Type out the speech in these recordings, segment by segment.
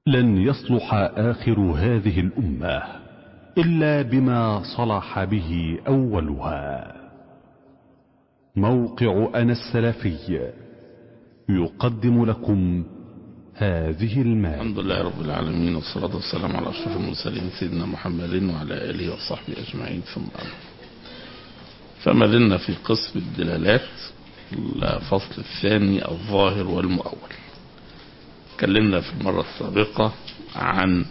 لن يصلح آخر هذه الأمة إلا بما صلح به أولها موقع أنا السلفي يقدم لكم هذه المادة الحمد لله رب العالمين والصلاة والسلام على أشرف المرسلين سيدنا محمد وعلى آله وصحبه أجمعين ثم أما فما زلنا في قسم الدلالات الفصل الثاني الظاهر والمؤول تكلمنا في المرة السابقة عن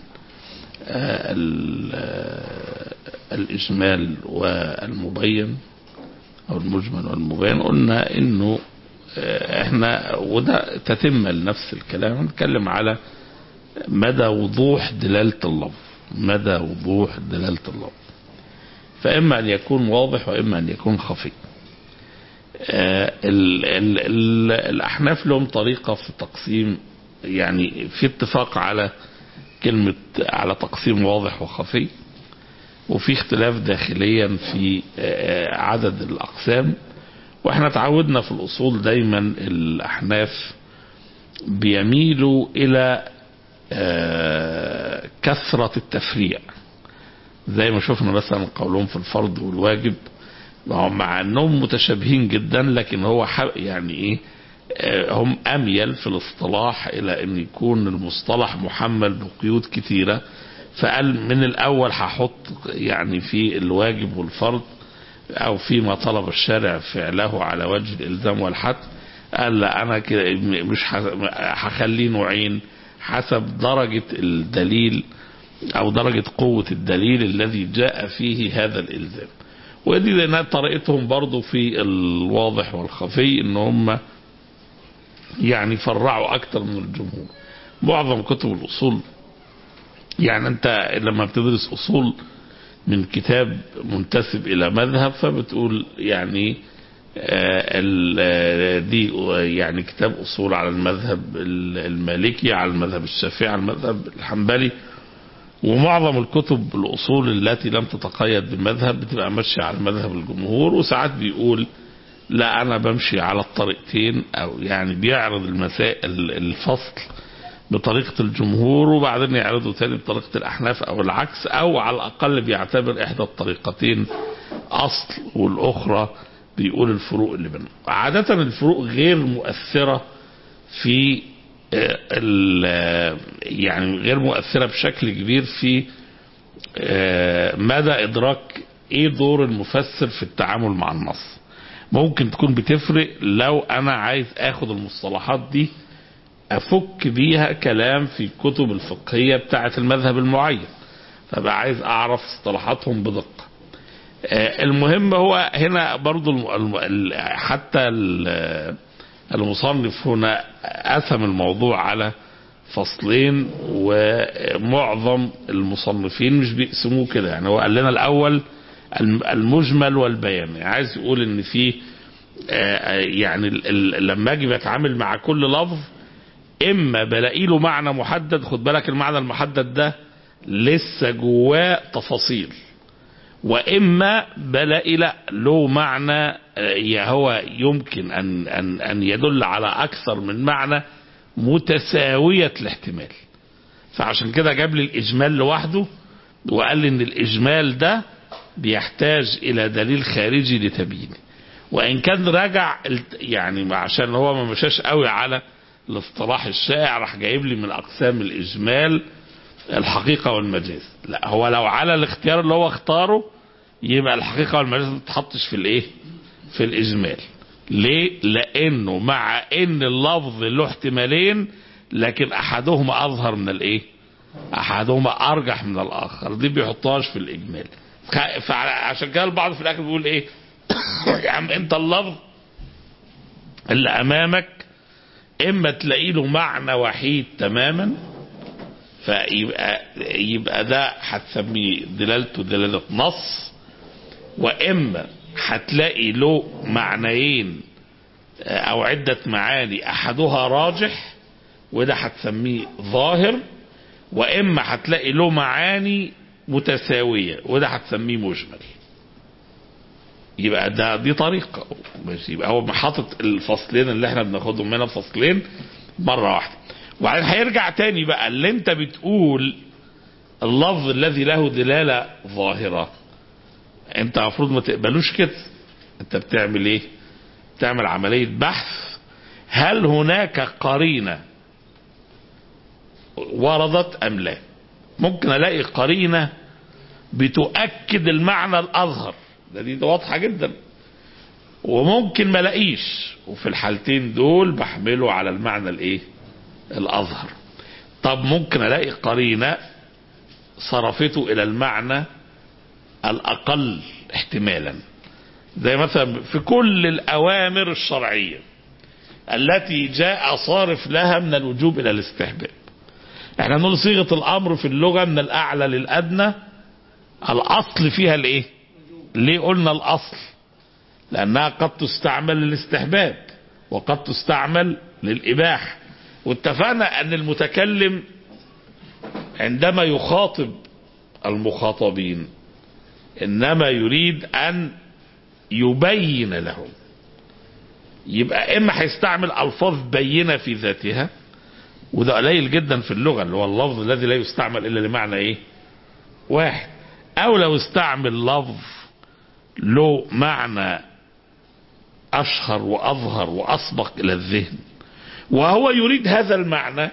الإجمال والمبين أو المجمل والمبين قلنا إنه احنا وده تتم لنفس الكلام نتكلم على مدى وضوح دلالة اللفظ مدى وضوح دلالة اللفظ فإما أن يكون واضح وإما أن يكون خفي ال ال ال الأحناف لهم طريقة في تقسيم يعني في اتفاق على كلمة على تقسيم واضح وخفي وفي اختلاف داخليا في عدد الأقسام واحنا تعودنا في الأصول دايما الأحناف بيميلوا إلى كثرة التفريع زي ما شفنا مثلا قولهم في الفرض والواجب مع انهم متشابهين جدا لكن هو يعني ايه هم اميل في الاصطلاح الى ان يكون المصطلح محمل بقيود كثيرة فقال من الاول هحط يعني في الواجب والفرض او فيما طلب الشارع فعله على وجه الالزام والحد قال لا انا كده مش هخليه نوعين حسب درجة الدليل او درجة قوة الدليل الذي جاء فيه هذا الالزام ودي لانها طريقتهم برضو في الواضح والخفي ان هم يعني فرعوا اكتر من الجمهور معظم كتب الاصول يعني انت لما بتدرس اصول من كتاب منتسب الى مذهب فبتقول يعني دي يعني كتاب اصول على المذهب المالكي على المذهب الشافعي على المذهب الحنبلي ومعظم الكتب الاصول التي لم تتقيد بالمذهب بتبقى ماشيه على مذهب الجمهور وساعات بيقول لا انا بمشي على الطريقتين او يعني بيعرض المسائل الفصل بطريقة الجمهور وبعدين يعرضوا تاني بطريقة الأحناف أو العكس أو على الأقل بيعتبر إحدى الطريقتين أصل والأخرى بيقول الفروق اللي بينهم عادة الفروق غير مؤثرة في يعني غير مؤثرة بشكل كبير في مدى إدراك إيه دور المفسر في التعامل مع النص ممكن تكون بتفرق لو أنا عايز أخد المصطلحات دي افك بيها كلام في الكتب الفقهية بتاعة المذهب المعين فبقى عايز اعرف اصطلاحاتهم بدقة المهم هو هنا برضو حتى المصنف هنا قسم الموضوع على فصلين ومعظم المصنفين مش بيقسموه كده يعني هو قال لنا الاول المجمل والبيان يعني عايز يقول ان في يعني لما اجي بتعامل مع كل لفظ اما بلاقي له معنى محدد خد بالك المعنى المحدد ده لسه جواه تفاصيل واما بلاقي لا له معنى هو يمكن ان ان ان يدل على اكثر من معنى متساويه الاحتمال فعشان كده جاب لي الاجمال لوحده وقال لي ان الاجمال ده بيحتاج الى دليل خارجي لتبيينه وان كان راجع يعني عشان هو ما مشاش قوي على الاصطلاح الشائع راح جايب لي من اقسام الاجمال الحقيقه والمجاز لا هو لو على الاختيار اللي هو اختاره يبقى الحقيقه والمجاز ما تتحطش في الايه في الاجمال ليه لانه مع ان اللفظ له احتمالين لكن احدهما اظهر من الايه احدهما ارجح من الاخر دي بيحطهاش في الاجمال فعشان كده البعض في الاخر بيقول ايه يا عم انت اللفظ اللي امامك اما تلاقي له معنى وحيد تماما فيبقى يبقى ده هتسميه دلالته دلاله نص واما هتلاقي له معنيين او عده معاني احدها راجح وده هتسميه ظاهر واما هتلاقي له معاني متساويه وده هتسميه مجمل يبقى ده دي طريقه ماشي يبقى هو حاطط الفصلين اللي احنا بناخدهم منها فصلين مره واحده وبعدين هيرجع تاني بقى اللي انت بتقول اللفظ الذي له دلالة ظاهرة انت المفروض ما تقبلوش كده انت بتعمل ايه بتعمل عملية بحث هل هناك قرينة وردت ام لا ممكن الاقي قرينة بتؤكد المعنى الاظهر ده دي ده واضحة جدا وممكن ما الاقيش وفي الحالتين دول بحمله على المعنى الايه الاظهر طب ممكن الاقي قرينة صرفته الى المعنى الاقل احتمالا زي مثلا في كل الاوامر الشرعية التي جاء صارف لها من الوجوب الى الاستحباب احنا نقول صيغة الامر في اللغة من الاعلى للادنى الاصل فيها الايه ليه قلنا الاصل لانها قد تستعمل للاستحباب وقد تستعمل للاباحة واتفقنا ان المتكلم عندما يخاطب المخاطبين انما يريد ان يبين لهم يبقى اما هيستعمل الفاظ بينه في ذاتها وده قليل جدا في اللغه اللي هو اللفظ الذي لا يستعمل الا لمعنى ايه واحد او لو استعمل لفظ له معنى اشهر واظهر واسبق الى الذهن وهو يريد هذا المعنى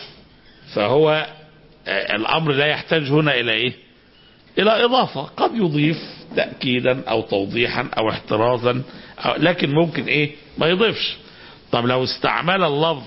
فهو الامر لا يحتاج هنا الى ايه الى اضافه قد يضيف تاكيدا او توضيحا او احترازا أو لكن ممكن ايه ما يضيفش طب لو استعمل اللفظ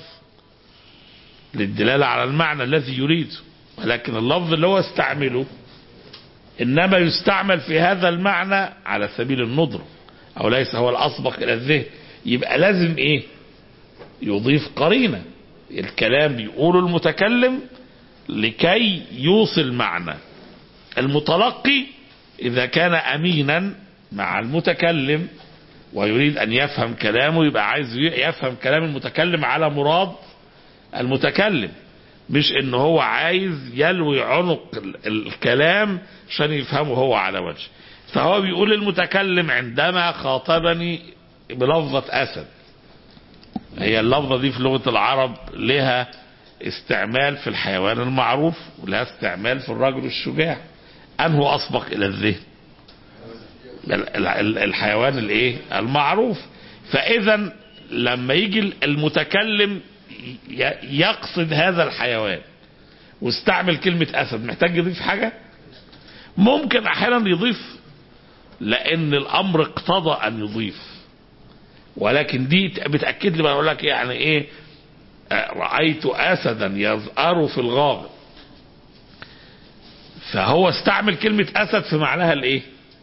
للدلاله على المعنى الذي يريده ولكن اللفظ اللي هو استعمله انما يستعمل في هذا المعنى على سبيل الندره او ليس هو الاسبق الى الذهن يبقى لازم ايه يضيف قرينه الكلام بيقوله المتكلم لكي يوصل معنى المتلقي إذا كان أمينا مع المتكلم ويريد أن يفهم كلامه يبقى عايز يفهم كلام المتكلم على مراد المتكلم مش ان هو عايز يلوي عنق الكلام عشان يفهمه هو على وجه فهو بيقول المتكلم عندما خاطبني بلفظة أسد هي اللفظة دي في لغة العرب لها استعمال في الحيوان المعروف ولها استعمال في الرجل الشجاع انه اسبق الى الذهن الحيوان الايه المعروف فاذا لما يجي المتكلم يقصد هذا الحيوان واستعمل كلمة اسد محتاج يضيف حاجة ممكن احيانا يضيف لان الامر اقتضى ان يضيف ولكن دي بتاكد لي بقول لك يعني ايه رأيت أسدا يزأر في الغابة فهو استعمل كلمة أسد في معناها الإيه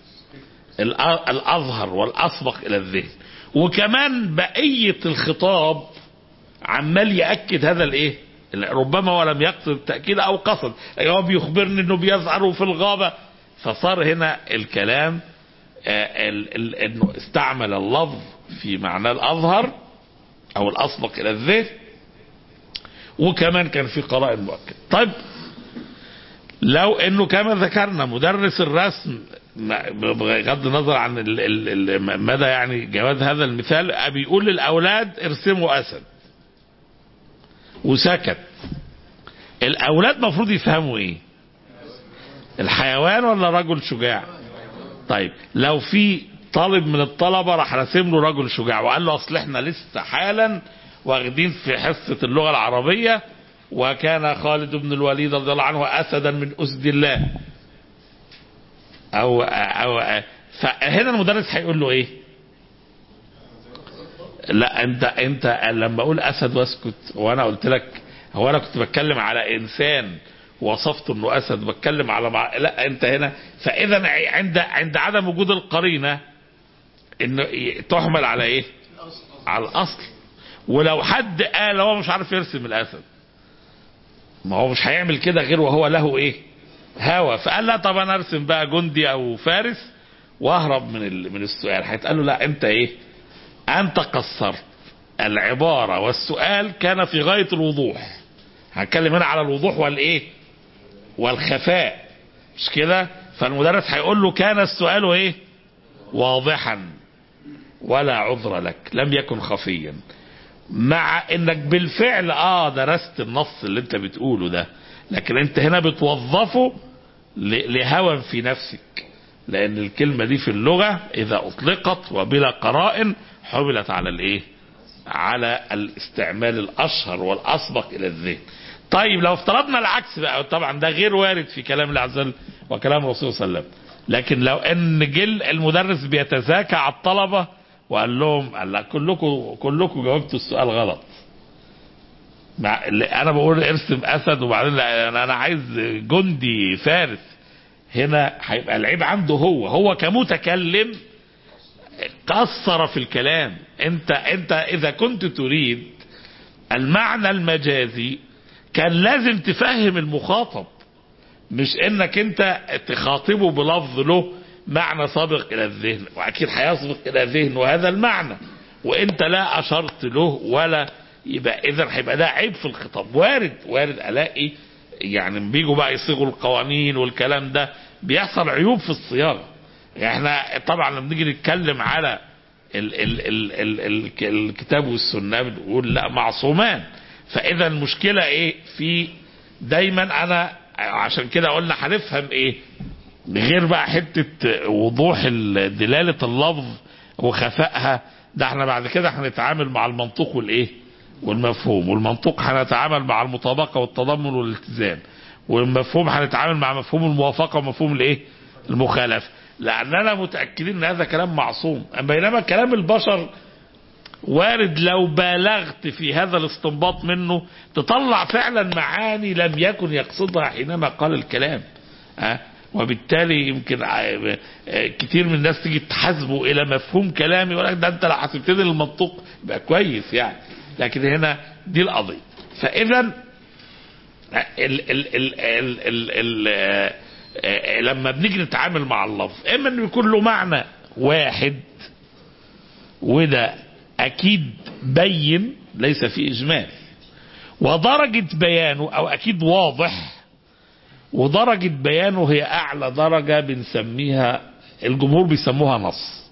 الأظهر والأسبق إلى الذهن وكمان بقية الخطاب عمال يأكد هذا الإيه ربما ولم يقصد التأكيد أو قصد هو بيخبرني أنه بيزأر في الغابة فصار هنا الكلام انه استعمل اللفظ في معناه الأظهر أو الأسبق إلى الذهن وكمان كان في قرائن مؤكد طيب لو انه كما ذكرنا مدرس الرسم بغض النظر عن ال ال مدى يعني جواز هذا المثال بيقول للاولاد ارسموا اسد وسكت الاولاد مفروض يفهموا ايه الحيوان ولا رجل شجاع طيب لو في طالب من الطلبه راح راسم له رجل شجاع وقال له اصل احنا لسه حالا واخدين في حصة اللغة العربية وكان خالد بن الوليد رضي الله عنه أسدا من أسد الله أو, أو فهنا المدرس هيقول له إيه لا أنت أنت لما أقول أسد واسكت وأنا قلت لك هو أنا كنت بتكلم على إنسان وصفت انه اسد بتكلم على مع... لا انت هنا فاذا عند عند عدم وجود القرينه انه تحمل على ايه؟ على الاصل ولو حد قال هو مش عارف يرسم الاسد ما هو مش هيعمل كده غير وهو له ايه هوى فقال لا طب انا ارسم بقى جندي او فارس واهرب من ال... من السؤال هيتقال له لا انت ايه انت قصرت العبارة والسؤال كان في غاية الوضوح هنتكلم هنا على الوضوح والايه والخفاء مش كده فالمدرس هيقول له كان السؤال ايه واضحا ولا عذر لك لم يكن خفيا مع انك بالفعل اه درست النص اللي انت بتقوله ده لكن انت هنا بتوظفه ل- لهوى في نفسك لان الكلمة دي في اللغة اذا اطلقت وبلا قرائن حملت على الايه على الاستعمال الاشهر والاسبق الى الذهن طيب لو افترضنا العكس بقى طبعا ده غير وارد في كلام الله عز وجل وكلام الرسول صلى الله عليه وسلم لكن لو ان جل المدرس بيتزاكى على الطلبه وقال لهم قال لا كلكم كلكم جاوبتوا السؤال غلط مع اللي انا بقول ارسم اسد وبعدين لا، انا انا عايز جندي فارس هنا هيبقى العيب عنده هو هو كمتكلم قصر في الكلام انت انت اذا كنت تريد المعنى المجازي كان لازم تفهم المخاطب مش انك انت تخاطبه بلفظ له معنى سابق الى الذهن واكيد هيسبق الى ذهن وهذا المعنى وانت لا اشرت له ولا يبقى اذا هيبقى ده عيب في الخطاب وارد وارد الاقي يعني لما بيجوا بقى يصيغوا القوانين والكلام ده بيحصل عيوب في الصياغه يعني احنا طبعا لما بنيجي نتكلم على ال ال ال ال ال الكتاب والسنه بنقول لا معصومان فاذا المشكله ايه في دايما انا عشان كده قلنا هنفهم ايه غير بقى حته وضوح ال- دلاله اللفظ وخفائها ده احنا بعد كده هنتعامل مع المنطوق والايه والمفهوم والمنطوق هنتعامل مع المطابقه والتضمن والالتزام والمفهوم هنتعامل مع مفهوم الموافقه ومفهوم الايه المخالفه لاننا متاكدين ان هذا كلام معصوم بينما كلام البشر وارد لو بالغت في هذا الاستنباط منه تطلع فعلا معاني لم يكن يقصدها حينما قال الكلام أه؟ وبالتالي يمكن ع- آه، كتير من الناس تيجي تحاسبه الى مفهوم كلامي يقول لك ده انت لو هتبتدي المنطوق يبقى كويس يعني لكن هنا دي القضيه فاذا ال ال ال ال ال ال آه، آه، لما بنيجي نتعامل مع اللفظ اما انه يكون له معنى واحد وده اكيد بين ليس فيه اجمال ودرجة بيانه او اكيد واضح ودرجة بيانه هي اعلى درجة بنسميها الجمهور بيسموها نص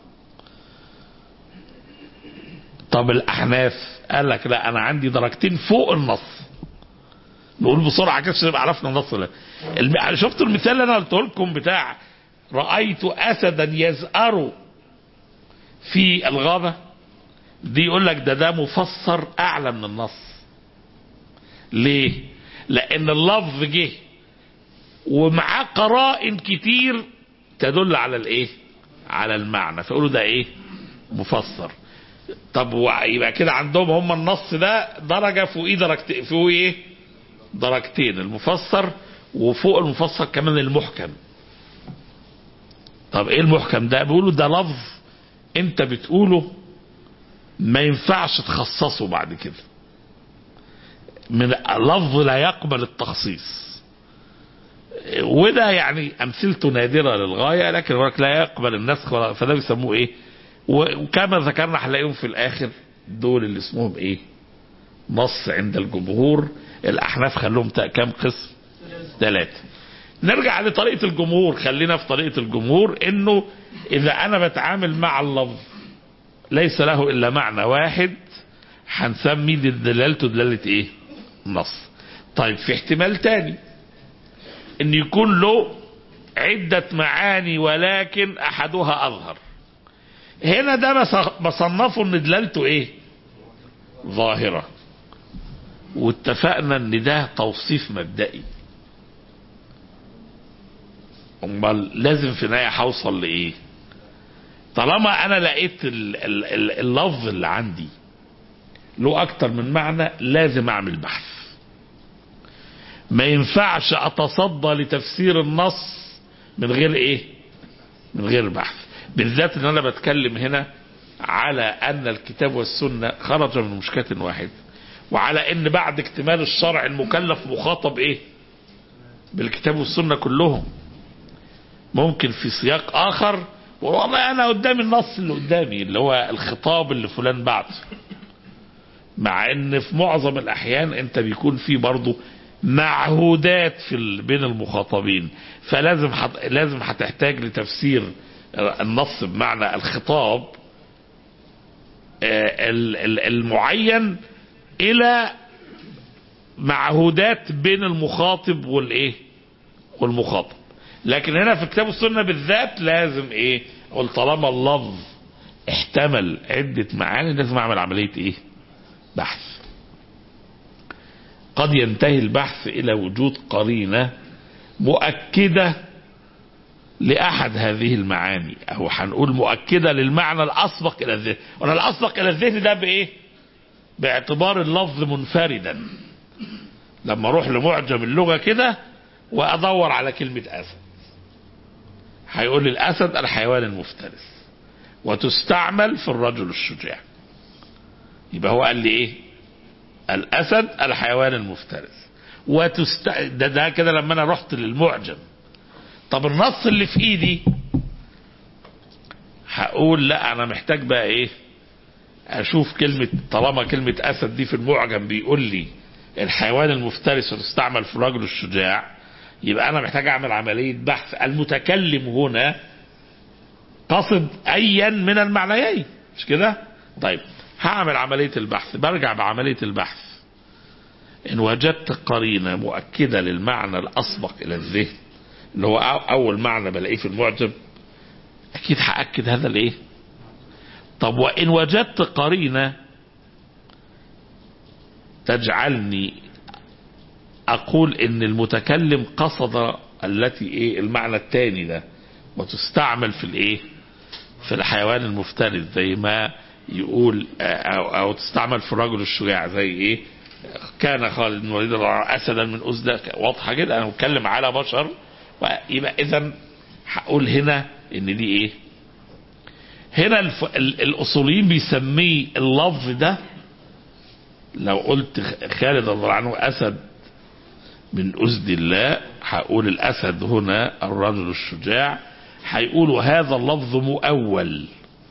طب الاحناف قال لك لا انا عندي درجتين فوق النص نقول بسرعه كده عشان نبقى عرفنا النص ولا لا. الم... شفتوا المثال اللي انا قلت لكم بتاع رايت اسدا يزأر في الغابه دي يقول لك ده ده مفسر اعلى من النص ليه لان اللفظ جه ومعاه قرائن كتير تدل على الايه على المعنى فيقولوا ده ايه مفسر طب و- يبقى كده عندهم هم النص ده درجه فوقيه درجتين فوقيه ايه درجتين المفسر وفوق المفسر كمان المحكم طب ايه المحكم ده بيقولوا ده لفظ انت بتقوله ما ينفعش تخصصه بعد كده من لفظ لا يقبل التخصيص وده يعني امثلته نادره للغايه لكن هو لا يقبل النسخ ولا فده بيسموه ايه وكما ذكرنا هنلاقيهم في الاخر دول اللي اسمهم ايه نص عند الجمهور الاحناف خلوهم تا- كام قسم ثلاثه نرجع لطريقه الجمهور خلينا في طريقه الجمهور انه اذا انا بتعامل مع اللفظ ليس له الا معنى واحد هنسمي دي دلالته دلاله ايه نص طيب في احتمال تاني ان يكون له عدة معاني ولكن احدها اظهر هنا ده بص- بصنفه ان دلالته ايه ظاهرة واتفقنا ان ده توصيف مبدئي امال لازم في النهايه هوصل لايه طالما انا لقيت ال- ال- ال- اللفظ اللي عندي له اكتر من معنى لازم اعمل بحث ما ينفعش اتصدى لتفسير النص من غير ايه من غير بحث بالذات ان انا بتكلم هنا على ان الكتاب والسنة خرج من مشكاة واحد وعلى ان بعد اكتمال الشرع المكلف مخاطب ايه بالكتاب والسنة كلهم ممكن في سياق اخر والله انا قدامي النص اللي قدامي اللي هو الخطاب اللي فلان بعته مع ان في معظم الاحيان انت بيكون في برضه معهودات في ال... بين المخاطبين فلازم حت... لازم هتحتاج لتفسير النص بمعنى الخطاب آه، ال- ال- المعين الى معهودات بين المخاطب والايه والمخاطب لكن هنا في كتاب السنه بالذات لازم ايه قل طالما اللفظ احتمل عده معاني لازم اعمل عمليه ايه بحث قد ينتهي البحث الى وجود قرينه مؤكده لاحد هذه المعاني او هنقول مؤكده للمعنى الاسبق الى الذهن وانا الاسبق الى الذهن ده بايه باعتبار اللفظ منفردا لما اروح لمعجم اللغه كده وادور على كلمه اسد هيقول لي الاسد الحيوان المفترس وتستعمل في الرجل الشجاع يبقى هو قال لي ايه الاسد الحيوان المفترس وتست... ده, ده كده لما انا رحت للمعجم طب النص اللي في ايدي هقول لا انا محتاج بقى ايه اشوف كلمة طالما كلمة اسد دي في المعجم بيقول لي الحيوان المفترس وتستعمل في الرجل الشجاع يبقى انا محتاج اعمل عملية بحث المتكلم هنا قصد ايا من المعنيين مش كده طيب هعمل عملية البحث برجع بعملية البحث ان وجدت قرينة مؤكدة للمعنى الاسبق الى الذهن اللي هو أو- اول معنى بلاقيه في المعجم اكيد هاكد هذا الايه طب وان وجدت قرينه تجعلني اقول ان المتكلم قصد التي ايه المعنى الثاني ده وتستعمل في الايه في الحيوان المفترس زي ما يقول او, أو تستعمل في الرجل الشجاع زي ايه كان خالد بن الوليد رضي الله عنه اسدا من اسد واضحه جدا انا بتكلم على بشر يبقى اذا هقول هنا ان دي ايه هنا الف... ال- الاصوليين بيسميه اللفظ ده لو قلت خ- خالد رضي الله عنه اسد من اسد الله هقول الاسد هنا الرجل الشجاع هيقولوا هذا اللفظ مؤول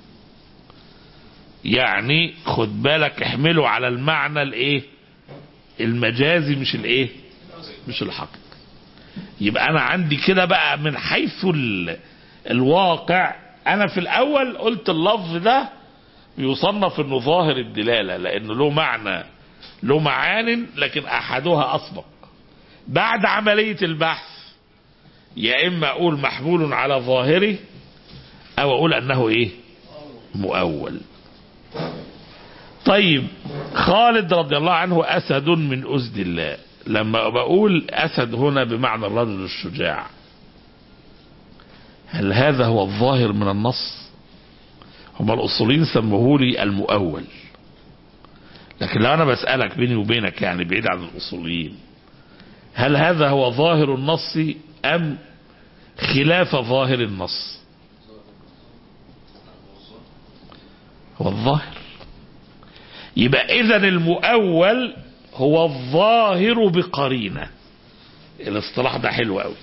يعني خد بالك احمله على المعنى الايه المجازي مش الايه مش الحقيقي يبقى انا عندي كده بقى من حيث ال... الواقع انا في الاول قلت اللفظ ده يصنف انه ظاهر الدلاله لانه له معنى له معان لكن احدها اسبق بعد عمليه البحث يا اما اقول محمول على ظاهره او اقول انه ايه مؤول طيب خالد رضي الله عنه اسد من اسد الله لما بقول اسد هنا بمعنى الرجل الشجاع هل هذا هو الظاهر من النص هم الاصوليين سموه لي المؤول لكن لو انا بسالك بيني وبينك يعني بعيد عن الاصوليين هل هذا هو ظاهر النص ام خلاف ظاهر النص هو الظاهر يبقى اذا المؤول هو الظاهر بقرينه الاصطلاح ده حلو قوي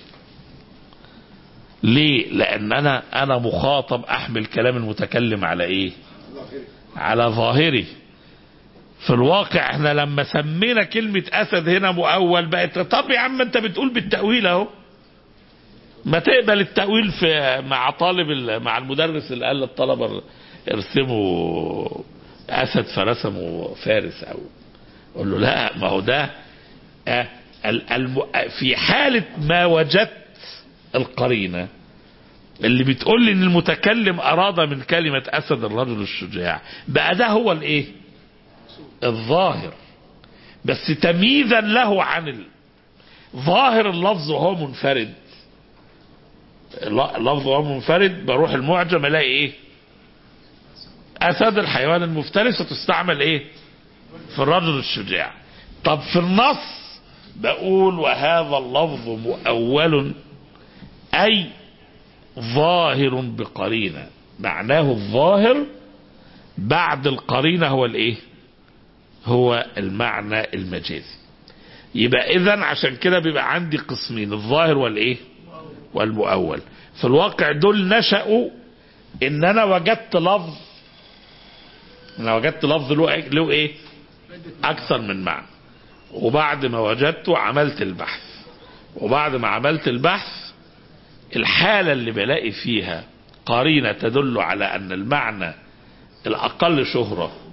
ليه لان انا انا مخاطب احمل كلام المتكلم على ايه على ظاهره في الواقع احنا لما سمينا كلمة اسد هنا مؤول بقت طب يا عم انت بتقول بالتأويل اهو ما تقبل التأويل في مع طالب ال- مع المدرس اللي قال للطلبة ارسموا اسد فرسموا فارس او قول له لا ما هو ده آه، ال- الم- في حالة ما وجدت القرينة اللي بتقول لي ان المتكلم اراد من كلمة اسد الرجل الشجاع بقى ده هو الايه الظاهر بس تمييزا له عن ال... ظاهر اللفظ وهو منفرد الل- اللفظ وهو منفرد بروح المعجم الاقي ايه اسد الحيوان المفترس وتستعمل ايه في الرجل الشجاع طب في النص بقول وهذا اللفظ مؤول اي ظاهر بقرينه معناه الظاهر بعد القرينه هو الايه هو المعنى المجازي يبقى اذا عشان كده بيبقى عندي قسمين الظاهر والايه والمؤول في الواقع دول نشأوا ان انا وجدت لفظ انا وجدت لفظ له له ايه اكثر من معنى وبعد ما وجدته عملت البحث وبعد ما عملت البحث الحالة اللي بلاقي فيها قرينة تدل على أن المعنى الأقل شهرة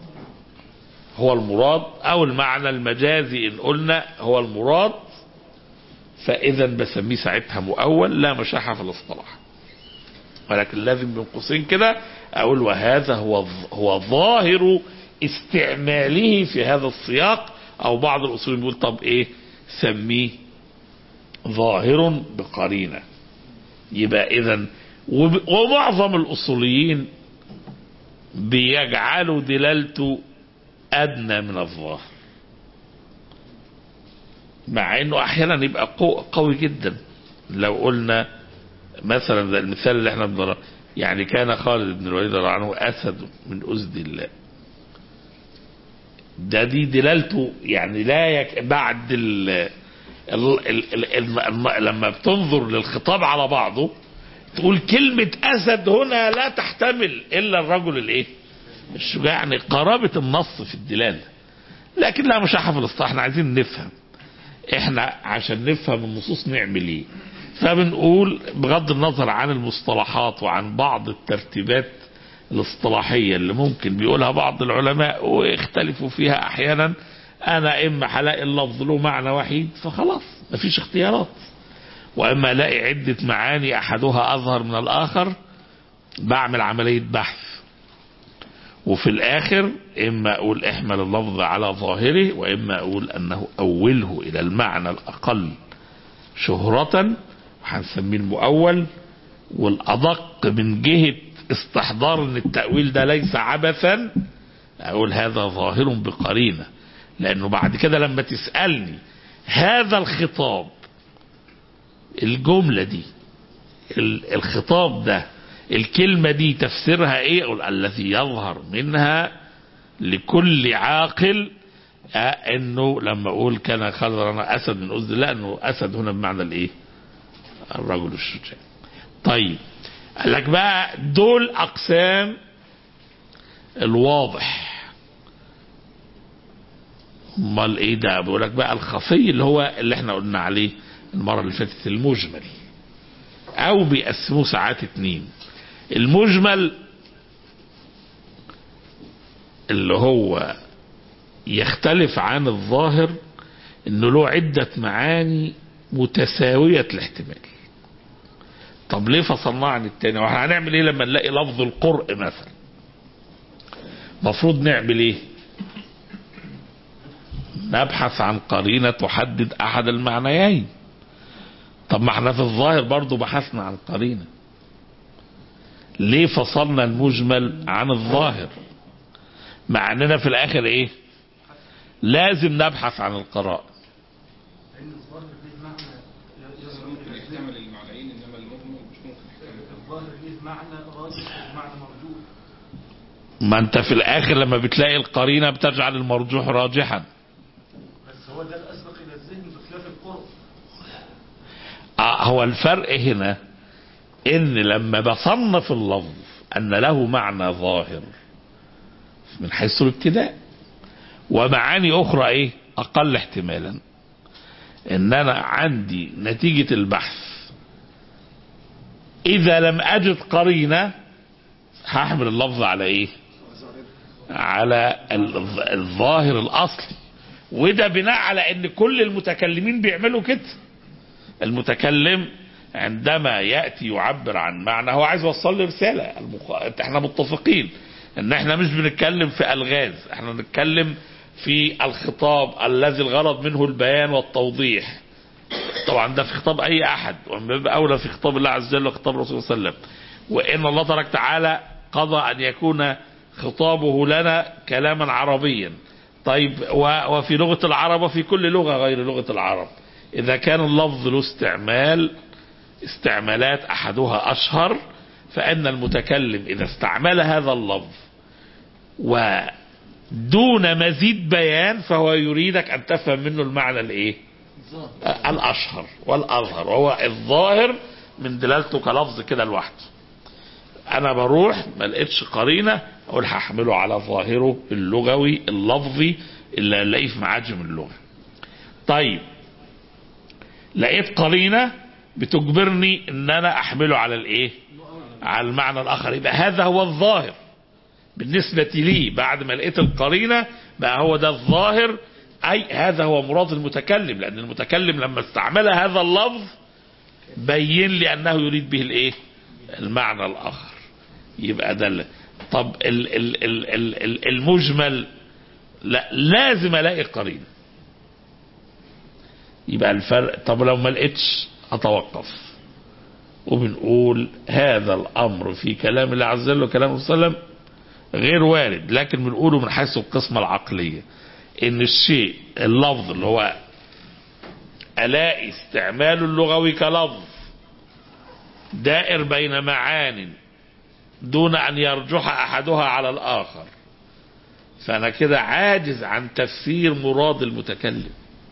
هو المراد او المعنى المجازي ان قلنا هو المراد فاذا بسميه ساعتها مؤول لا مشاحة في الاصطلاح ولكن لازم بين قوسين كده اقول وهذا هو هو ظاهر استعماله في هذا السياق او بعض الاصوليين بيقول طب ايه سميه ظاهر بقرينه يبقى اذا وب- ومعظم الاصوليين بيجعلوا دلالته ادنى من الظاهر مع انه احيانا يبقى قو- قوي جدا لو قلنا مثلا زي المثال اللي احنا بنضرب يعني كان خالد بن الوليد رضي الله عنه اسد من اسد الله ده دي دلالته يعني لا يك بعد ال ال ال ال ال لما بتنظر للخطاب على بعضه تقول كلمة أسد هنا لا تحتمل إلا الرجل الإيه؟ الشجاع يعني قرابة النص في الدلالة لكن لا مشاحة في الاصطلاح احنا عايزين نفهم احنا عشان نفهم النصوص نعمل ايه فبنقول بغض النظر عن المصطلحات وعن بعض الترتيبات الاصطلاحية اللي ممكن بيقولها بعض العلماء ويختلفوا فيها احيانا انا اما هلاقي اللفظ له معنى وحيد فخلاص مفيش اختيارات واما الاقي عدة معاني احدها اظهر من الاخر بعمل عملية بحث وفي الاخر اما اقول احمل اللفظ على ظاهره واما اقول انه اوله الى المعنى الاقل شهرة هنسميه المؤول والادق من جهة استحضار ان التأويل ده ليس عبثا اقول هذا ظاهر بقرينة لانه بعد كده لما تسألني هذا الخطاب الجملة دي ال- الخطاب ده الكلمة دي تفسيرها ايه اقول الذي يظهر منها لكل عاقل آه انه لما اقول كان خالد انا اسد من اسد الله انه اسد هنا بمعنى الايه الرجل الشجاع طيب قال لك بقى دول اقسام الواضح امال ايه ده بيقول لك بقى الخفي اللي هو اللي احنا قلنا عليه المره اللي فاتت المجمل او بيقسموه ساعات اتنين المجمل اللي هو يختلف عن الظاهر انه له عدة معاني متساوية الاحتمال طب ليه فصلناه عن التاني واحنا هنعمل ايه لما نلاقي لفظ القرء مثلا مفروض نعمل ايه نبحث عن قرينة تحدد احد المعنيين طب ما احنا في الظاهر برضو بحثنا عن قرينة ليه فصلنا المجمل عن الظاهر مع اننا في الاخر ايه لازم نبحث عن القراء لأن الظاهر ليه معنى ممكن يحتمل المعنيين انما المجمل مش ممكن يحتمل الظاهر ليه معنى راجح ومعنى مرجوح ما انت في الاخر لما بتلاقي القرينة بتجعل المرجوح راجحا بس هو ده الأسبق إلى الذهن بخلاف القرب آه، هو الفرق هنا ان لما بصنف اللفظ ان له معنى ظاهر من حيث الابتداء ومعاني اخرى ايه اقل احتمالا ان انا عندي نتيجة البحث اذا لم اجد قرينة هحمل اللفظ على ايه على ال- الظاهر الاصلي وده بناء على ان كل المتكلمين بيعملوا كده المتكلم عندما ياتي يعبر عن معنى هو عايز يوصل لي رساله المخ... احنا متفقين ان احنا مش بنتكلم في الغاز احنا بنتكلم في الخطاب الذي الغرض منه البيان والتوضيح طبعا ده في خطاب اي احد ومن باب اولى في خطاب الله عز وجل وخطاب الرسول صلى الله عليه وسلم وان الله تبارك تعالى قضى ان يكون خطابه لنا كلاما عربيا طيب و- وفي لغه العرب وفي كل لغه غير لغه العرب اذا كان اللفظ له استعمال استعمالات احدها اشهر فان المتكلم اذا استعمل هذا اللفظ ودون مزيد بيان فهو يريدك ان تفهم منه المعنى الايه الاشهر والاظهر وهو الظاهر من دلالته كلفظ كده لوحده انا بروح ما لقيتش قرينه اقول هحمله على ظاهره اللغوي اللفظي اللي الاقيه في معاجم اللغه طيب لقيت قرينه بتجبرني ان انا احمله على الايه على المعنى الاخر يبقى هذا هو الظاهر بالنسبة لي بعد ما لقيت القرينة بقى هو ده الظاهر أي هذا هو مراد المتكلم لأن المتكلم لما استعمل هذا اللفظ بين لي أنه يريد به الإيه المعنى الآخر يبقى ده اللي. طب ال ال ال ال ال المجمل لا لازم الاقي قرين يبقى الفرق طب لو ما لقيتش اتوقف وبنقول هذا الامر في كلام الله عز وجل وكلام صلى الله عليه وسلم غير وارد لكن بنقوله من حيث القسمة العقلية ان الشيء اللفظ اللي هو الاقي استعمال اللغوي كلفظ دائر بين معان دون ان يرجح احدها على الاخر فانا كده عاجز عن تفسير مراد المتكلم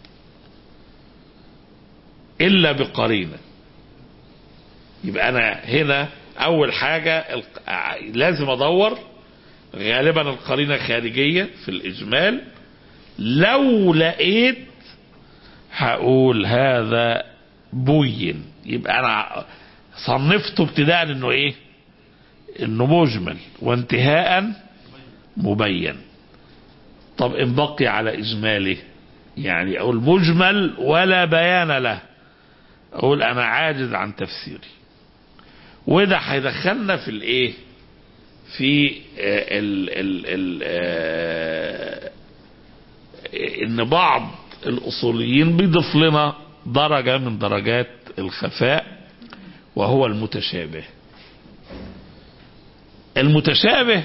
الا بقرينه يبقى انا هنا اول حاجه الق- لازم ادور غالبا القرينه خارجيه في الاجمال لو لقيت هقول هذا بين يبقى انا صنفته ابتداء انه ايه انه مجمل وانتهاء مبين طب ان بقي على اجماله يعني اقول مجمل ولا بيان له اقول انا عاجز عن تفسيري وده هيدخلنا في الايه في آه، ال ال ال آه، ان بعض الاصوليين بيضيف لنا درجه من درجات الخفاء وهو المتشابه المتشابه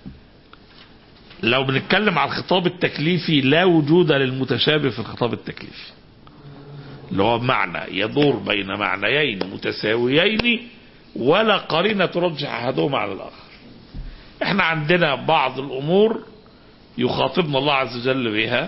لو بنتكلم على الخطاب التكليفي لا وجود للمتشابه في الخطاب التكليفي اللي هو معنى يدور بين معنيين متساويين ولا قرينة ترجح أحدهما على الآخر احنا عندنا بعض الأمور يخاطبنا الله عز وجل بها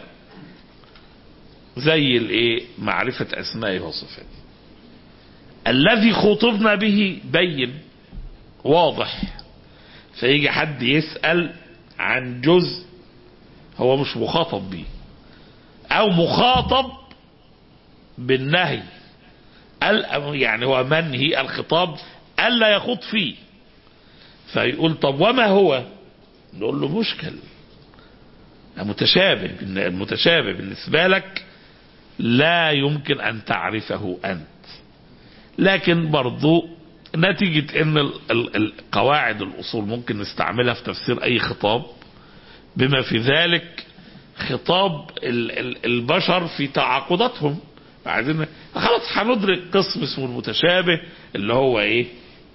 زي الايه معرفة أسمائه وصفاته الذي خطبنا به بين واضح فيجي حد يسأل عن جزء هو مش مخاطب بيه او مخاطب بالنهي ال- يعني هو منهي الخطاب الا يخوض فيه فيقول طب وما هو نقول له مشكل متشابه المتشابه بالنسبة لك لا يمكن ان تعرفه انت لكن برضو نتيجة ان ال- ال- القواعد الاصول ممكن نستعملها في تفسير اي خطاب بما في ذلك خطاب ال- ال- البشر في تعاقداتهم عايزين خلاص هندرك قسم اسمه المتشابه اللي هو ايه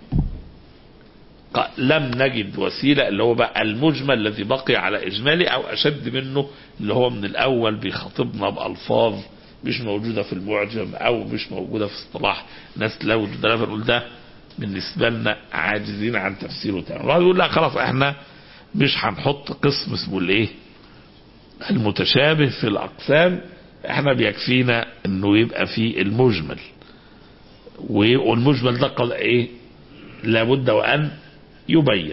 ق- لم نجد وسيلة اللي هو بقى المجمل الذي بقي على إجمالي أو أشد منه اللي هو من الأول بيخاطبنا بألفاظ مش موجودة في المعجم أو مش موجودة في اصطلاح ناس لا وجود لها فنقول ده بالنسبة لنا عاجزين عن تفسيره تماما الواحد يقول لا خلاص احنا مش هنحط قسم اسمه الايه المتشابه في الأقسام احنا بيكفينا انه يبقى فيه المجمل والمجمل ده قال ايه لابد وان يبين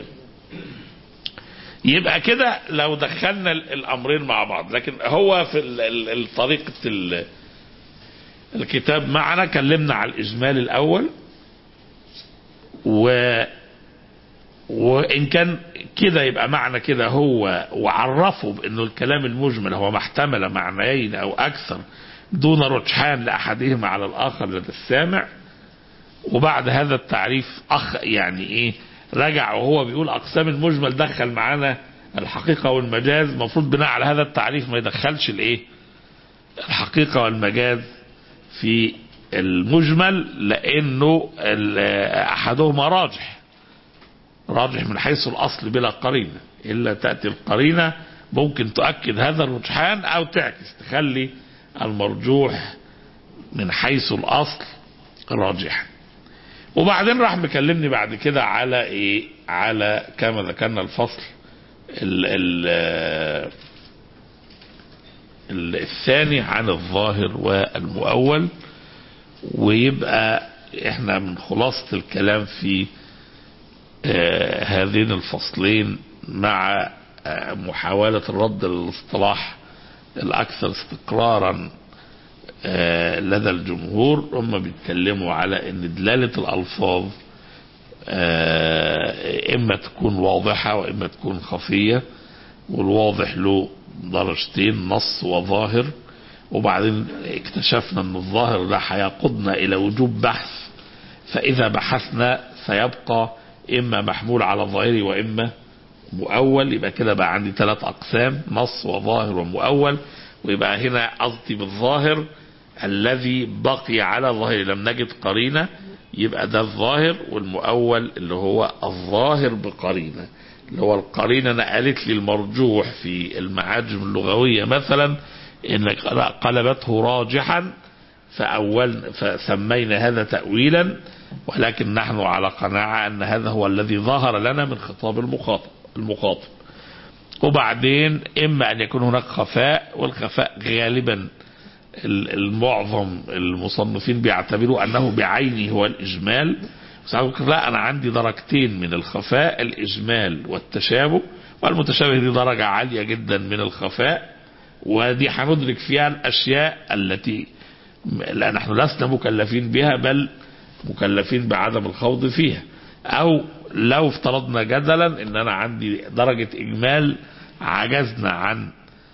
يبقى كده لو دخلنا ال- الامرين مع بعض لكن هو في ال- ال- ال- طريقه ال- الكتاب معنا كلمنا على الاجمال الاول و وان كان كده يبقى معنى كده هو وعرفه بانه الكلام المجمل هو ما احتمل معنيين او اكثر دون رجحان لاحدهما على الاخر لدى السامع وبعد هذا التعريف اخ يعني ايه رجع وهو بيقول اقسام المجمل دخل معانا الحقيقه والمجاز المفروض بناء على هذا التعريف ما يدخلش الايه الحقيقه والمجاز في المجمل لانه ال- احدهما راجح راجح من حيث الاصل بلا قرينه الا تاتي القرينه ممكن تؤكد هذا الرجحان او تعكس تخلي المرجوح من حيث الاصل راجحا وبعدين راح مكلمني بعد كده على ايه على كما ذكرنا الفصل ال ال ال الثاني عن الظاهر والمؤول ويبقى احنا من خلاصة الكلام في آه هذين الفصلين مع آه محاولة الرد للاصطلاح الأكثر استقرارا آه لدى الجمهور هم بيتكلموا على ان دلالة الألفاظ آه، إما تكون واضحة وإما تكون خفية والواضح له درجتين نص وظاهر وبعدين اكتشفنا ان الظاهر ده هيقودنا الى وجوب بحث فاذا بحثنا سيبقى اما محمول على ظاهري واما مؤول يبقى كده بقى عندي ثلاث اقسام نص وظاهر ومؤول ويبقى هنا قصدي بالظاهر الذي بقي على ظاهري لم نجد قرينه يبقى ده الظاهر والمؤول اللي هو الظاهر بقرينه اللي هو القرينه نقلت لي المرجوح في المعاجم اللغويه مثلا ان قلبته راجحا فأول فسمينا هذا تأويلا ولكن نحن على قناعة أن هذا هو الذي ظهر لنا من خطاب المخاطب المخاطب وبعدين إما أن يكون هناك خفاء والخفاء غالبا ال- المعظم المصنفين بيعتبروا أنه بعينه هو الإجمال ساعات يقول لا أنا عندي درجتين من الخفاء الإجمال والتشابه والمتشابه دي درجة عالية جدا من الخفاء ودي هندرك فيها الأشياء التي لا نحن لسنا مكلفين بها بل مكلفين بعدم الخوض فيها أو لو افترضنا جدلا ان انا عندي درجة اجمال عجزنا عن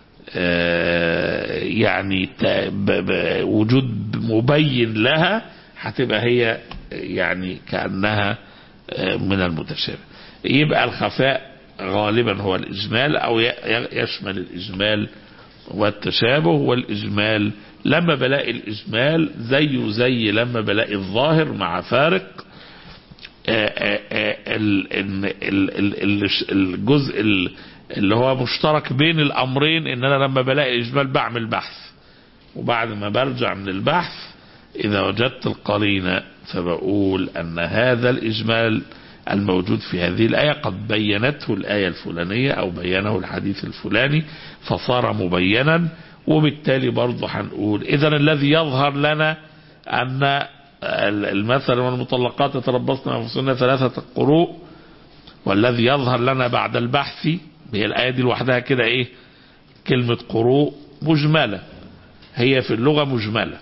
آه، يعني ت- ب- ب- وجود مبين لها هتبقى هي يعني كأنها آه، من المتشابه يبقى الخفاء غالبا هو الإجمال أو ي- يشمل الإجمال والتشابه والإجمال لما بلاقي الإجمال زيه زي لما بلاقي الظاهر مع فارق آه، آه، آه، ال- ال- ال- ال- ال- الجزء ال- اللي هو مشترك بين الأمرين إن أنا لما بلاقي الإجمال بعمل بحث وبعد ما برجع من البحث إذا وجدت القرينة فبقول أن هذا الإجمال الموجود في هذه الآية قد بينته الآية الفلانية أو بينه الحديث الفلاني فصار مبينا وبالتالي برضه هنقول إذا الذي يظهر لنا أن المثل والمطلقات يتربصن أنفسهن ثلاثة قروء والذي يظهر لنا بعد البحث هي الآية دي لوحدها كده إيه كلمة قروء مجملة هي في اللغة مجملة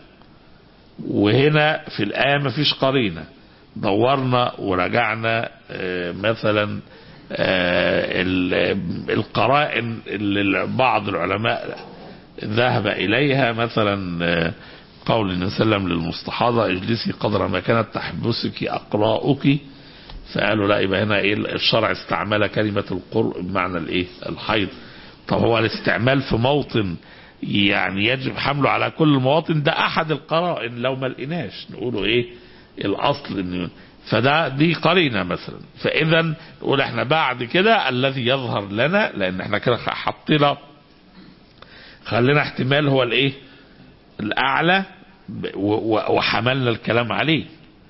وهنا في الآية مفيش قرينة دورنا ورجعنا آه، مثلا آه، ال- القرائن اللي بعض العلماء ذهب إليها مثلا آه، قول النبي صلى الله عليه وسلم للمستحاضة اجلسي قدر ما كانت تحبسك أقراؤك فقالوا لا يبقى هنا ايه الشرع استعمل كلمة القرء بمعنى الايه الحيض طب هو الاستعمال في موطن يعني يجب حمله على كل المواطن ده احد القرائن لو ما لقيناش نقوله ايه الاصل ان فده دي قرينه مثلا فاذا نقول احنا بعد كده الذي يظهر لنا لان احنا كده حطينا خلينا احتمال هو الايه الاعلى ب- و- و- وحملنا الكلام عليه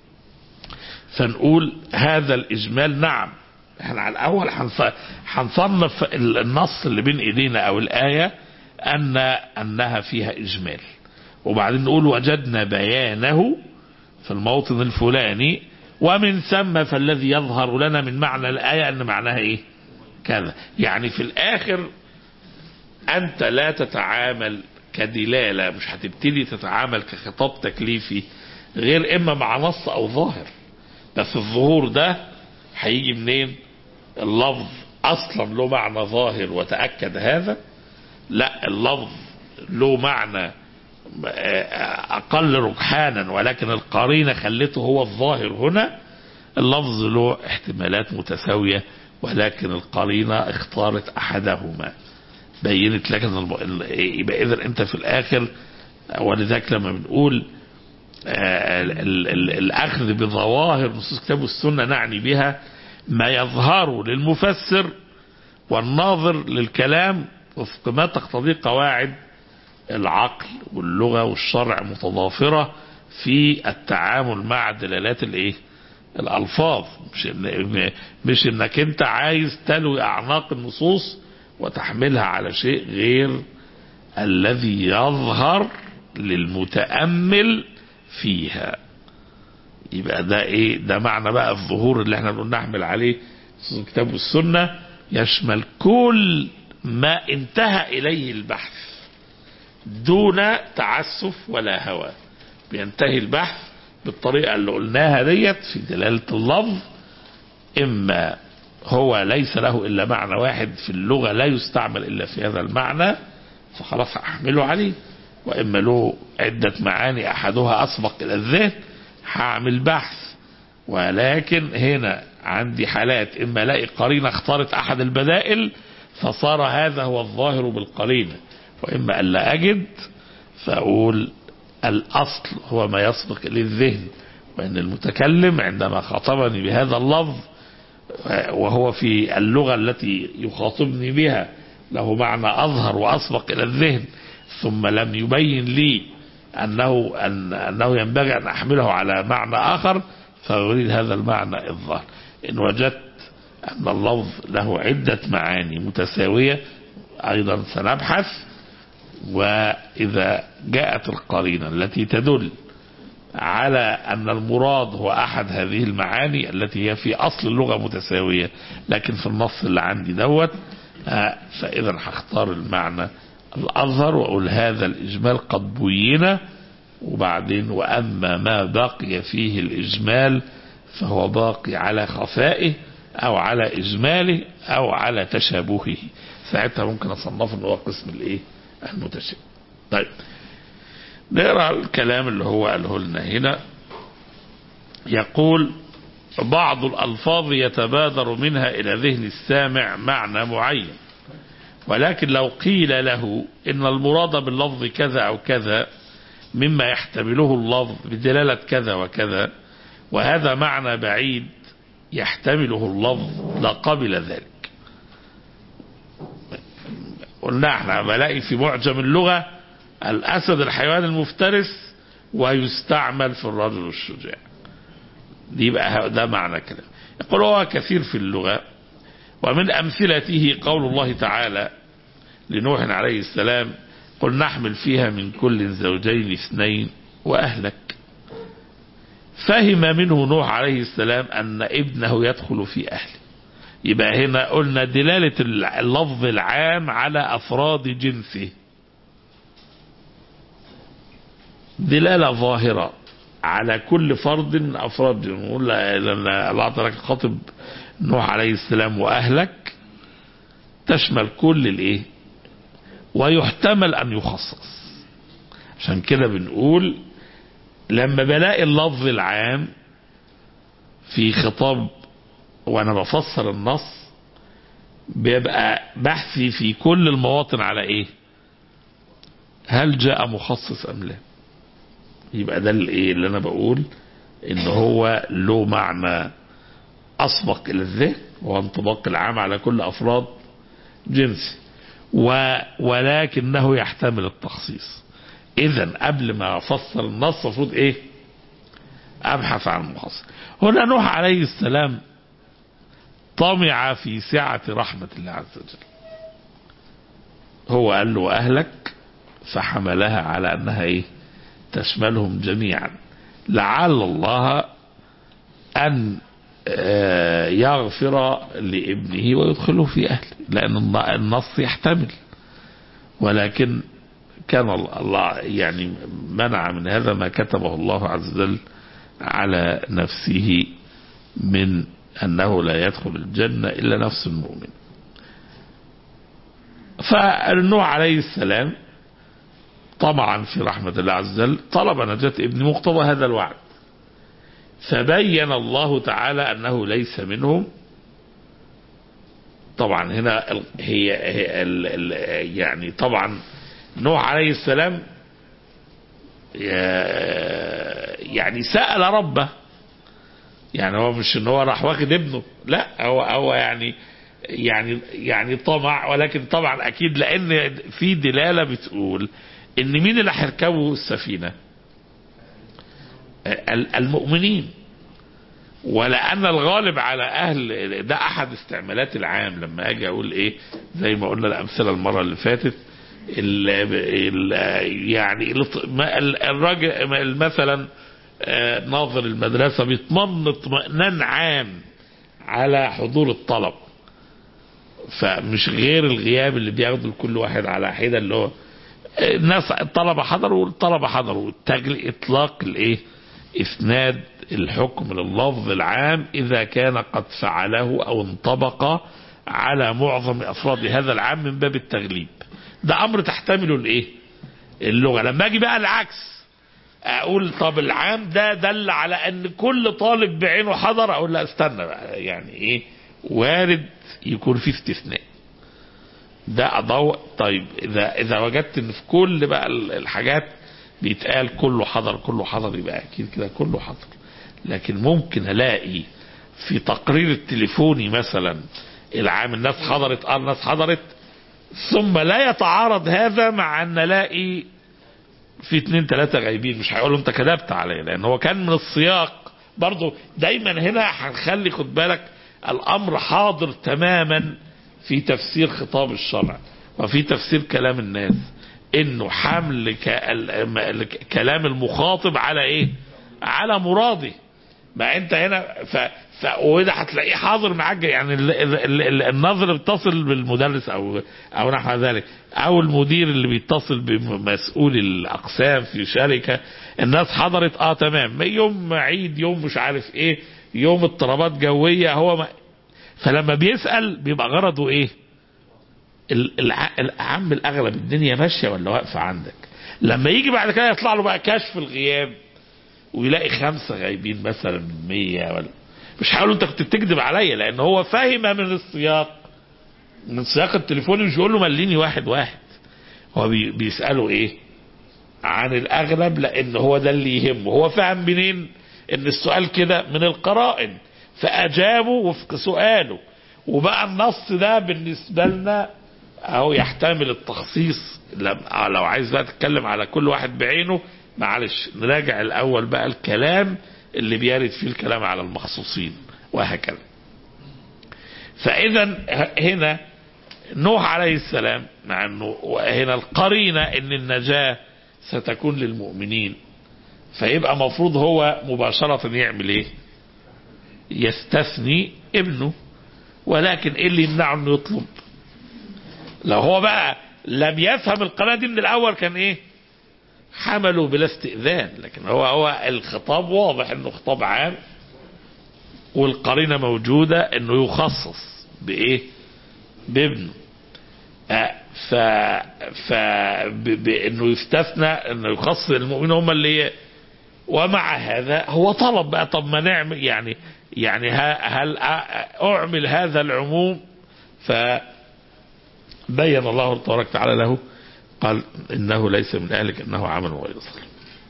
فنقول هذا الإجمال نعم احنا على الأول هنص- هنصنف ال- النص اللي بين إيدينا أو الآية أن أنها فيها إجمال وبعدين نقول وجدنا بيانه في الموطن الفلاني ومن ثم فالذي يظهر لنا من معنى الآية أن معناها إيه كذا يعني في الآخر أنت لا تتعامل كدلالة مش هتبتدي تتعامل كخطاب تكليفي غير إما مع نص أو ظاهر بس الظهور ده هيجي منين اللفظ اصلا له معنى ظاهر وتاكد هذا لا اللفظ له معنى اقل رجحانا ولكن القرينه خلته هو الظاهر هنا اللفظ له احتمالات متساويه ولكن القرينه اختارت احدهما بينت لك ان الم- ال- يبقى اذا انت في الاخر ولذلك لما بنقول آه، ال- ال- ال- الأخذ بظواهر نصوص الكتاب والسنة نعني بها ما يظهر للمفسر والناظر للكلام وفق ما تقتضيه قواعد العقل واللغة والشرع متضافرة في التعامل مع دلالات الايه الألفاظ مش, إن مش انك انت عايز تلوي أعناق النصوص وتحملها على شيء غير الذي يظهر للمتأمل فيها يبقى ده ايه ده معنى بقى الظهور اللي احنا بنقول نحمل عليه نصوص الكتاب والسنة يشمل كل ما انتهى اليه البحث دون تعسف ولا هوى بينتهي البحث بالطريقة اللي قلناها ديت في دلالة اللفظ إما هو ليس له إلا معنى واحد في اللغة لا يستعمل إلا في هذا المعنى فخلاص أحمله عليه وإما له عدة معاني أحدها أسبق إلى الذهن هعمل بحث ولكن هنا عندي حالات إما الاقي قرينة اختارت أحد البدائل فصار هذا هو الظاهر بالقرينة وإما ألا أجد فأقول الأصل هو ما يسبق إلى الذهن وإن المتكلم عندما خاطبني بهذا اللفظ وهو في اللغة التي يخاطبني بها له معنى أظهر وأسبق إلى الذهن ثم لم يبين لي أنه, أن أنه ينبغي أن أحمله على معنى آخر فأريد هذا المعنى الظاهر إن وجدت أن اللفظ له عدة معاني متساوية أيضا سنبحث وإذا جاءت القرينة التي تدل على أن المراد هو أحد هذه المعاني التي هي في أصل اللغة متساوية لكن في النص اللي عندي دوت آه، فإذا هختار المعنى الأظهر وأقول هذا الإجمال قد بين وبعدين وأما ما بقي فيه الإجمال فهو باقي على خفائه أو على إجماله أو على تشابهه ساعتها ممكن أصنفه أنه هو قسم الإيه المتشابه طيب نقرأ الكلام اللي هو قاله لنا هنا يقول بعض الألفاظ يتبادر منها إلى ذهن السامع معنى معين ولكن لو قيل له إن المراد باللفظ كذا أو كذا مما يحتمله اللفظ بدلالة كذا وكذا وهذا معنى بعيد يحتمله اللفظ لقبل ذلك قلنا احنا بلاقي في معجم اللغة الأسد الحيوان المفترس ويستعمل في الرجل الشجاع دي يبقى ده معنى كلام يقول هو كثير في اللغة ومن أمثلته قول الله تعالى لنوح عليه السلام قل نحمل فيها من كل زوجين اثنين وأهلك فهم منه نوح عليه السلام أن ابنه يدخل في أهله يبقى هنا قلنا دلالة اللفظ العام على أفراد جنسه دلالة ظاهرة على كل فرد من أفراد جنسه نقول لأن الله تعالى خاطب نوح عليه السلام وأهلك تشمل كل الإيه ويحتمل أن يخصص عشان كده بنقول لما بلاقي اللفظ العام في خطاب وانا بفسر النص بيبقى بحثي في كل المواطن على ايه هل جاء مخصص ام لا يبقى ده الايه اللي انا بقول ان هو له معنى اسبق الى الذهن وهو انطباق العام على كل افراد جنسي و ولكنه يحتمل التخصيص اذا قبل ما افسر النص المفروض ايه ابحث عن المخصص هنا نوح عليه السلام طمع في سعة رحمة الله عز وجل هو قال له أهلك فحملها على أنها إيه تشملهم جميعا لعل الله أن يغفر لابنه ويدخله في أهله لأن النص يحتمل ولكن كان الله يعني منع من هذا ما كتبه الله عز وجل على نفسه من أنه لا يدخل الجنة إلا نفس المؤمن فالنوح عليه السلام طمعا في رحمة الله عز وجل طلب نجاة ابن مقتضى هذا الوعد فبين الله تعالى أنه ليس منهم طبعا هنا هي, هي ال ال يعني طبعا نوح عليه السلام يعني سأل ربه يعني هو مش ان هو راح واخد ابنه لا هو هو يعني يعني يعني طمع ولكن طبعا اكيد لان في دلاله بتقول ان مين اللي هيركبوا السفينه؟ المؤمنين ولان الغالب على اهل ده احد استعمالات العام لما اجي اقول ايه زي ما قلنا الامثله المره اللي فاتت ال ال يعني الراجل مثلا ناظر المدرسة بيطمن اطمئنان عام على حضور الطلب فمش غير الغياب اللي بياخده لكل واحد على حدة اللي هو الناس الطلبة حضروا والطلبة حضروا اطلاق الايه إسناد الحكم لللفظ العام إذا كان قد فعله أو انطبق على معظم أفراد هذا العام من باب التغليب ده أمر تحتمله الإيه اللغة لما أجي بقى العكس أقول طب العام ده دل على أن كل طالب بعينه حضر أقول لا استنى بقى يعني إيه وارد يكون في استثناء ده أضوء طيب إذا إذا وجدت إن في كل بقى الحاجات بيتقال كله حضر كله حضر يبقى أكيد كده كله حضر لكن ممكن ألاقي في تقرير التليفوني مثلا العام الناس حضرت اه الناس حضرت ثم لا يتعارض هذا مع ان الاقي في اتنين تلاتة غايبين مش هيقولوا انت كذبت عليه لان هو كان من السياق برضو دايما هنا هنخلي خد بالك الامر حاضر تماما في تفسير خطاب الشرع وفي تفسير كلام الناس انه حمل ك- كلام المخاطب على ايه على مراده ما انت هنا ف... ف... وده هتلاقيه حاضر معاك يعني ال... ال... ال... النظر بيتصل بالمدرس او او نحو ذلك او المدير اللي بيتصل بمسؤول الاقسام في شركه الناس حضرت اه تمام يوم عيد يوم مش عارف ايه يوم اضطرابات جويه هو ما... فلما بيسال بيبقى غرضه ايه ال- الع- العم الاغلب الدنيا ماشيه ولا واقفه عندك لما يجي بعد كده يطلع له بقى كشف الغياب ويلاقي خمسه غايبين مثلا من 100 ولا مش هيقول له انت كنت بتكذب عليا لان هو فاهم من السياق من سياق التليفون مش بيقول له مليني واحد واحد هو بي بيساله ايه عن الاغلب لان هو ده اللي يهمه هو فاهم منين ان السؤال كده من القرائن فاجابه وفق سؤاله وبقى النص ده بالنسبه لنا اهو يحتمل التخصيص لم- آه لو عايز بقى تتكلم على كل واحد بعينه معلش نراجع الاول بقى الكلام اللي بيرد فيه الكلام على المخصوصين وهكذا فاذا ه- هنا نوح عليه السلام مع انه هنا القرينه ان النجاه ستكون للمؤمنين فيبقى مفروض هو مباشره يعمل ايه يستثني ابنه ولكن ايه اللي يمنعه انه يطلب لو هو بقى لم يفهم القناة دي من الأول كان إيه حمله بلا استئذان لكن هو هو الخطاب واضح إنه خطاب عام والقرينة موجودة إنه يخصص بإيه بابنه آه، ف ف ب- بانه يستثنى انه يخصص المؤمنين هم اللي ومع هذا هو طلب بقى طب ما نعمل يعني يعني ه- هل أ- اعمل هذا العموم ف بين الله تبارك وتعالى له قال انه ليس من اهلك انه عمل غير صالح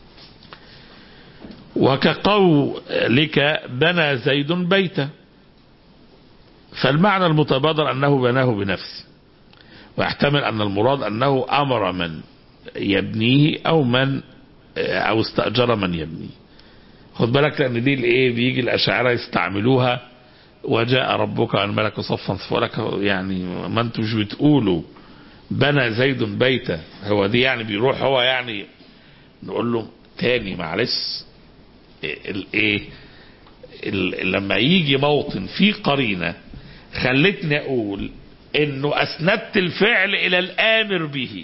وكقولك بنى زيد بيتا فالمعنى المتبادر انه بناه بنفسه ويحتمل ان المراد انه امر من يبنيه او من او استاجر من يبنيه خد بالك لان دي الايه بيجي الاشاعره يستعملوها وجاء ربك والملك صفا صفا لك يعني ما انتم مش بتقولوا بنى زيد بيتا هو دي يعني بيروح هو يعني نقول له تاني معلش الايه ال- لما يجي موطن فيه قرينه خلتني اقول انه اسندت الفعل الى الامر به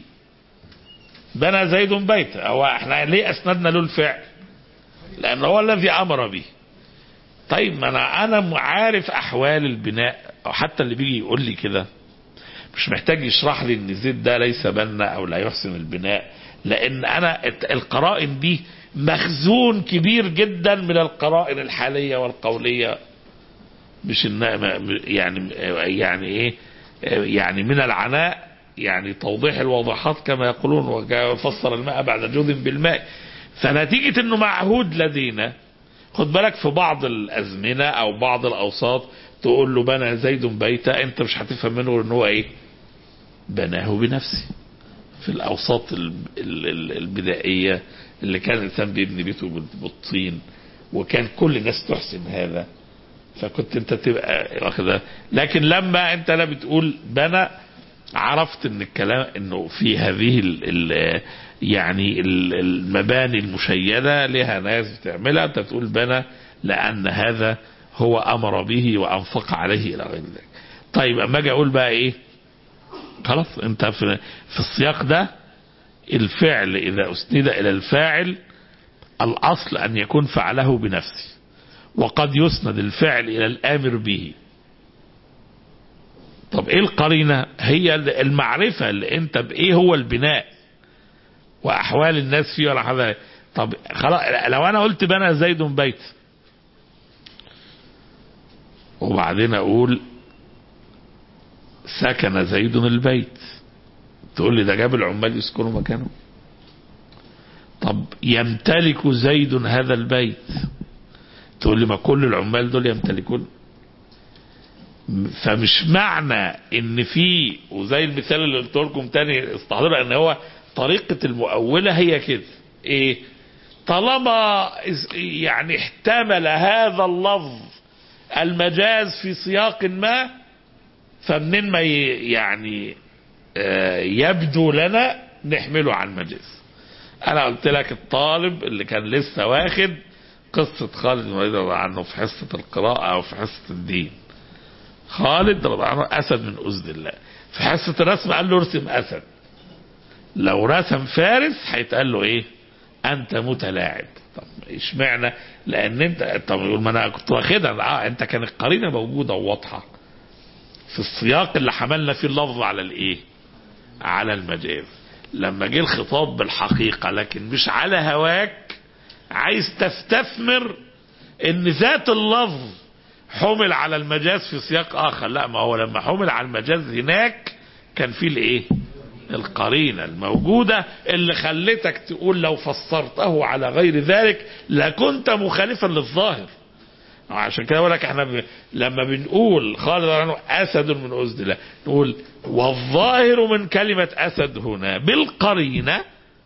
بنى زيد بيتا هو احنا ليه اسندنا له الفعل لان هو الذي امر به طيب ما انا انا عارف احوال البناء او حتى اللي بيجي يقول لي كده مش محتاج يشرح لي ان زيد ده ليس بنا او لا يحسن البناء لان انا الت- القرائن دي مخزون كبير جدا من القرائن الحاليه والقوليه مش إن يعني يعني ايه يعني من العناء يعني توضيح الواضحات كما يقولون وفسر الماء بعد جود بالماء فنتيجه انه معهود لدينا خد بالك في بعض الازمنه او بعض الاوساط تقول له بنى زيد بيتا انت مش هتفهم منه ان هو ايه بناه بنفسه في الاوساط ال- ال- ال- البدائيه اللي كان الانسان بيبني بيته بال- بالطين وكان كل الناس تحسن هذا فكنت انت تبقى واخد لكن لما انت لا بتقول بنى عرفت ان الكلام انه في هذه ال ال يعني ال- المباني المشيده لها ناس بتعملها انت بتقول بنى لان هذا هو امر به وانفق عليه الى غير ذلك. طيب اما اجي اقول بقى ايه؟ خلاص انت في في السياق ده الفعل اذا اسند الى الفاعل الأصل أن يكون فعله بنفسه وقد يسند الفعل إلى الآمر به طب ايه القرينة هي المعرفة اللي انت بايه هو البناء واحوال الناس فيه ولا حاجة طب خلاص لو انا قلت بنى زيد بيت وبعدين اقول سكن زيد البيت تقول لي ده جاب العمال يسكنوا مكانه طب يمتلك زيد هذا البيت تقول لي ما كل العمال دول يمتلكون فمش معنى ان في وزي المثال اللي قلت لكم تاني استحضروا ان هو طريقة المؤولة هي كده ايه طالما يعني احتمل هذا اللفظ المجاز في سياق ما فمنين ما يعني يبدو لنا نحمله على المجاز انا قلت لك الطالب اللي كان لسه واخد قصة خالد رضي الله عنه في حصة القراءة او في حصة الدين خالد رضي الله عنه اسد من اسد الله في حصة الرسم قال له ارسم اسد لو رسم فارس هيتقال له ايه انت متلاعب طب اشمعنى لان انت طب يقول ما انا كنت واخدها اه انت كان القرينه موجوده وواضحه في السياق اللي حملنا فيه اللفظ على الايه على المجاز لما جه الخطاب بالحقيقه لكن مش على هواك عايز تستثمر ان ذات اللفظ حمل على المجاز في سياق اخر لا ما هو لما حمل على المجاز هناك كان فيه الايه القرينة الموجودة اللي خلتك تقول لو فسرته على غير ذلك لكنت مخالفا للظاهر عشان كده بقول لك احنا ب... لما بنقول خالد عنه اسد من اسد الله نقول والظاهر من كلمة اسد هنا بالقرينة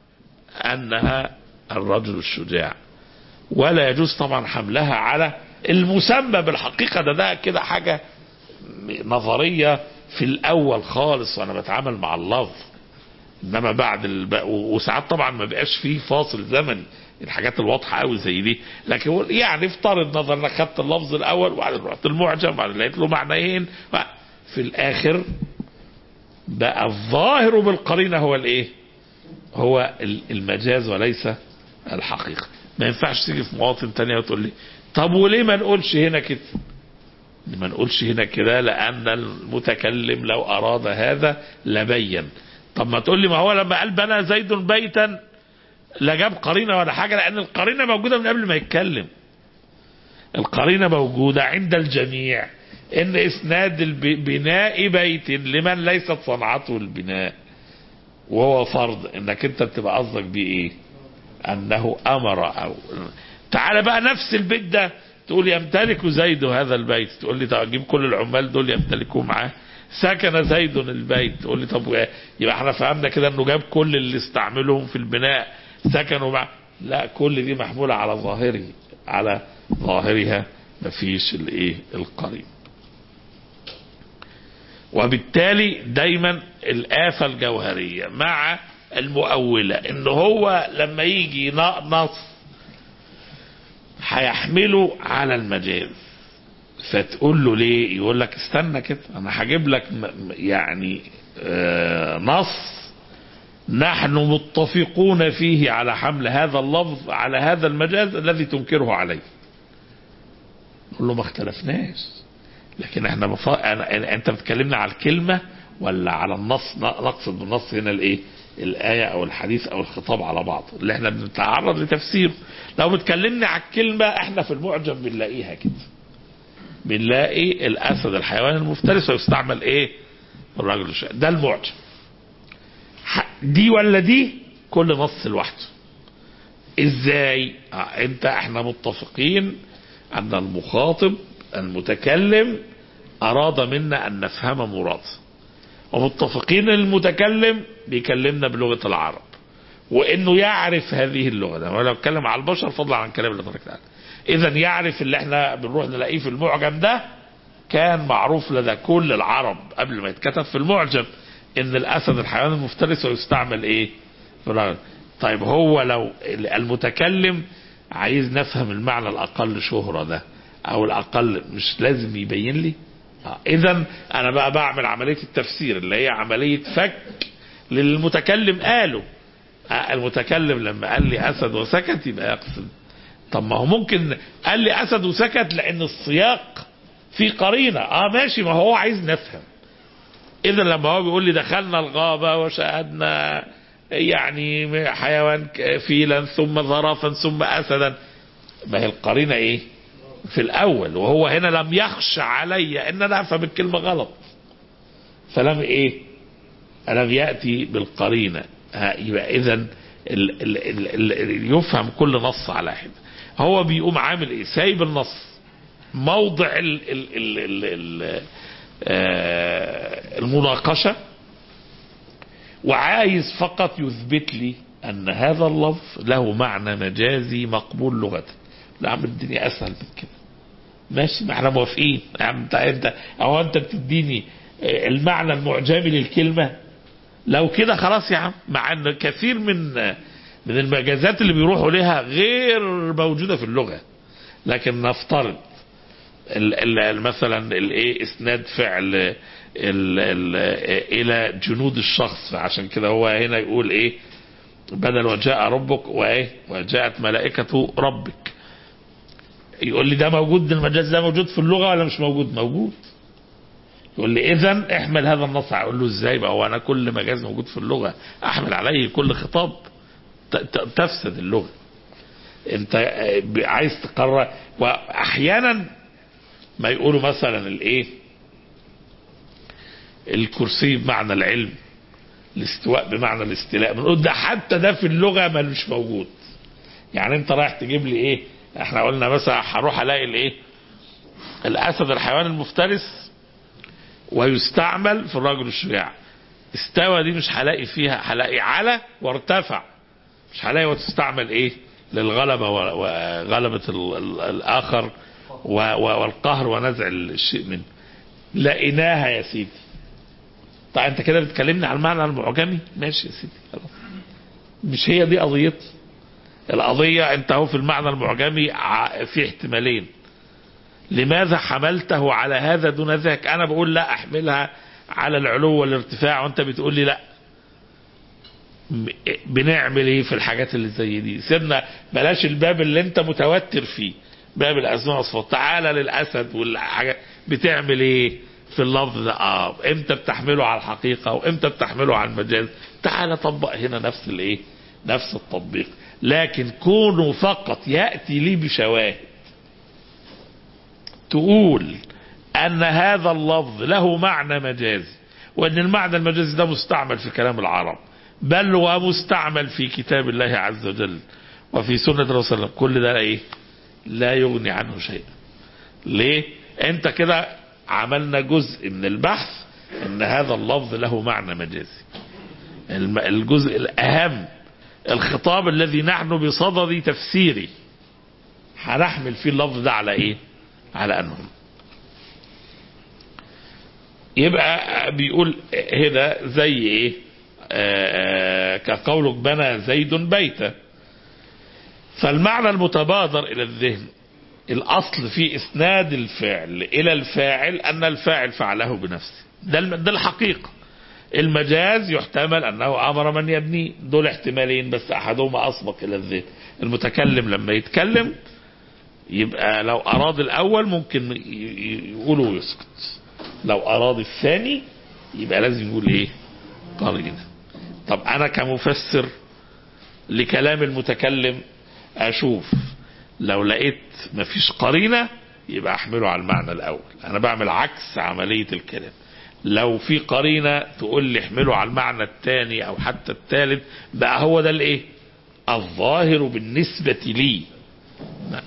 انها الرجل الشجاع ولا يجوز طبعا حملها على المسمى بالحقيقة ده ده كده حاجة نظرية في الاول خالص وانا بتعامل مع اللفظ انما بعد الب... وساعات طبعا ما بقاش فيه فاصل زمني الحاجات الواضحه قوي زي دي لكن يعني افترض نظر انك خدت اللفظ الاول وبعدين رحت المعجم وبعدين لقيت له معنيين في الاخر بقى الظاهر بالقرينه هو الايه؟ هو المجاز وليس الحقيقه ما ينفعش تيجي في مواطن تانية وتقول لي طب وليه ما نقولش هنا كده؟ ما نقولش هنا كده لأن المتكلم لو أراد هذا لبين طب ما تقول لي ما هو لما قال بنى زيد بيتا لا جاب قرينة ولا حاجة لأن القرينة موجودة من قبل ما يتكلم القرينة موجودة عند الجميع إن إسناد بناء بيت لمن ليست صنعته البناء وهو فرض إنك أنت بتبقى قصدك بيه إيه؟ أنه أمر أو تعالى بقى نفس البيت ده تقول يمتلك زيد هذا البيت تقول لي طب اجيب كل العمال دول يمتلكوه معاه سكن زيد البيت تقول لي طب يبقى احنا فهمنا كده انه جاب كل اللي استعملهم في البناء سكنوا مع لا كل دي محموله على ظاهره على ظاهرها مفيش الايه القرين وبالتالي دايما الآفة الجوهرية مع المؤولة ان هو لما يجي نص هيحمله على المجاز فتقول له ليه يقول لك استنى كده انا هجيب لك يعني آه نص نحن متفقون فيه على حمل هذا اللفظ على هذا المجاز الذي تنكره عليه نقول له ما اختلفناش لكن احنا بف... أنا... انت بتكلمنا على الكلمه ولا على النص نقصد بالنص هنا الايه الآية أو الحديث أو الخطاب على بعض اللي احنا بنتعرض لتفسيره لو بتكلمنا على الكلمة احنا في المعجم بنلاقيها كده بنلاقي الأسد الحيوان المفترس ويستعمل ايه الرجل الشيء ده المعجم دي ولا دي كل نص لوحده ازاي اه انت احنا متفقين ان المخاطب المتكلم اراد منا ان نفهم مراده ومتفقين المتكلم بيكلمنا بلغة العرب وانه يعرف هذه اللغة ده ولو اتكلم على البشر فضلا عن كلام الله تبارك وتعالى اذا يعرف اللي احنا بنروح نلاقيه في المعجم ده كان معروف لدى كل العرب قبل ما يتكتب في المعجم ان الاسد الحيوان المفترس ويستعمل ايه في الرجل. طيب هو لو المتكلم عايز نفهم المعنى الاقل شهرة ده او الاقل مش لازم يبين لي اذا انا بقى بعمل عملية التفسير اللي هي عملية فك للمتكلم قاله آه، المتكلم لما قال لي اسد وسكت يبقى يقصد طب ما هو ممكن قال لي اسد وسكت لان السياق في قرينه اه ماشي ما هو عايز نفهم اذا لما هو بيقول لي دخلنا الغابه وشاهدنا يعني حيوان ك- فيلا ثم ظرفا ثم اسدا ما هي القرينه ايه في الاول وهو هنا لم يخشى علي ان انا افهم الكلمه غلط فلم ايه لم ياتي بالقرينه ها، يبقى اذا ال- ال- ال- ال- يفهم كل نص على حده هو بيقوم عامل ايه سايب النص موضع ال ال ال ال ال آه، المناقشه وعايز فقط يثبت لي ان هذا اللفظ له معنى مجازي مقبول لغه لا عم الدنيا اسهل من كده ماشي ما احنا موافقين يا عم انت انت او انت بتديني آه، المعنى المعجمي للكلمه لو كده خلاص يا عم مع ان كثير من من المجازات اللي بيروحوا لها غير موجوده في اللغه لكن نفترض ال ال مثلا الايه اسناد فعل ال ال الى جنود الشخص فعشان كده هو هنا يقول ايه بدل وجاء ربك وايه وجاءت ملائكه ربك يقول لي ده موجود المجاز ده موجود في اللغه ولا مش موجود موجود يقول لي اذا احمل هذا النص اقول له ازاي بقى هو انا كل مجاز موجود في اللغه احمل عليه كل خطاب ت- ت- تفسد اللغه انت آه، ب- عايز تقرر واحيانا ما يقولوا مثلا الايه الكرسي بمعنى العلم الاستواء بمعنى الاستيلاء بنقول ده حتى ده في اللغه ملوش موجود يعني انت رايح تجيب لي ايه احنا قلنا مثلا هروح الاقي الايه الاسد الحيوان المفترس ويستعمل في الرجل الشجاع استوى دي مش هلاقي فيها هلاقي على وارتفع مش هلاقي وتستعمل ايه للغلبة و- وغلبة ال- ال- الآخر و- و- والقهر ونزع الشيء منه لقيناها يا سيدي طيب انت كده بتكلمني على المعنى المعجمي ماشي يا سيدي خلاص مش هي دي قضيتي القضية انت اهو في المعنى المعجمي ع- في احتمالين لماذا حملته على هذا دون ذاك انا بقول لا احملها على العلو والارتفاع وانت بتقول لي لا م- بنعمل ايه في الحاجات اللي زي دي سيبنا بلاش الباب اللي انت متوتر فيه باب الاسماء والصفات تعالى للاسد والحاجات بتعمل ايه في اللفظ ده اه امتى بتحمله على الحقيقه وامتى بتحمله على المجاز تعالى طبق هنا نفس الايه نفس التطبيق لكن كونه فقط ياتي لي بشواهد تقول ان هذا اللفظ له معنى مجازي وان المعنى المجازي ده مستعمل في كلام العرب بل ومستعمل في كتاب الله عز وجل وفي سنة الرسول صلى الله عليه وسلم كل ده ايه لا يغني عنه شيئا ليه انت كده عملنا جزء من البحث ان هذا اللفظ له معنى مجازي الم- الجزء الاهم الخطاب الذي نحن بصدد تفسيره هنحمل فيه اللفظ ده على ايه على انهم يبقى بيقول هنا زي ايه آه، آه، كقولك بنى زيد بيتا فالمعنى المتبادر الى الذهن الاصل في اسناد الفعل الى الفاعل ان الفاعل فعله بنفسه ده الم- ده الحقيقه المجاز يحتمل انه امر من يبنيه دول احتمالين بس احدهما اسبق الى الذهن المتكلم لما يتكلم يبقى لو اراد الاول ممكن ي- ي- يقول ويسكت لو اراد الثاني يبقى لازم يقول ايه قرينه طب انا كمفسر لكلام المتكلم اشوف لو لقيت مفيش قرينه يبقى احمله على المعنى الاول انا بعمل عكس عمليه الكلام لو في قرينه تقول لي احمله على المعنى الثاني او حتى الثالث بقى هو ده الايه الظاهر بالنسبه لي نعم.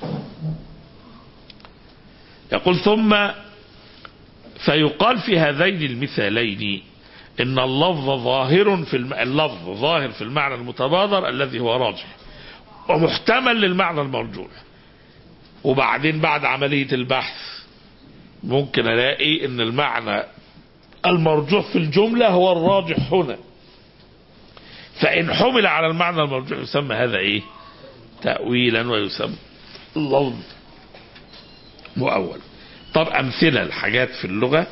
يقول ثم فيقال في هذين المثالين ان اللفظ ظاهر في الم... اللفظ ظاهر في المعنى المتبادر الذي هو راجح ومحتمل للمعنى المرجوح وبعدين بعد عملية البحث ممكن الاقي ان المعنى المرجوح في الجملة هو الراجح هنا فان حمل على المعنى المرجوح يسمى هذا ايه تأويلا ويسمى اللفظ مؤول طب امثلة الحاجات في اللغة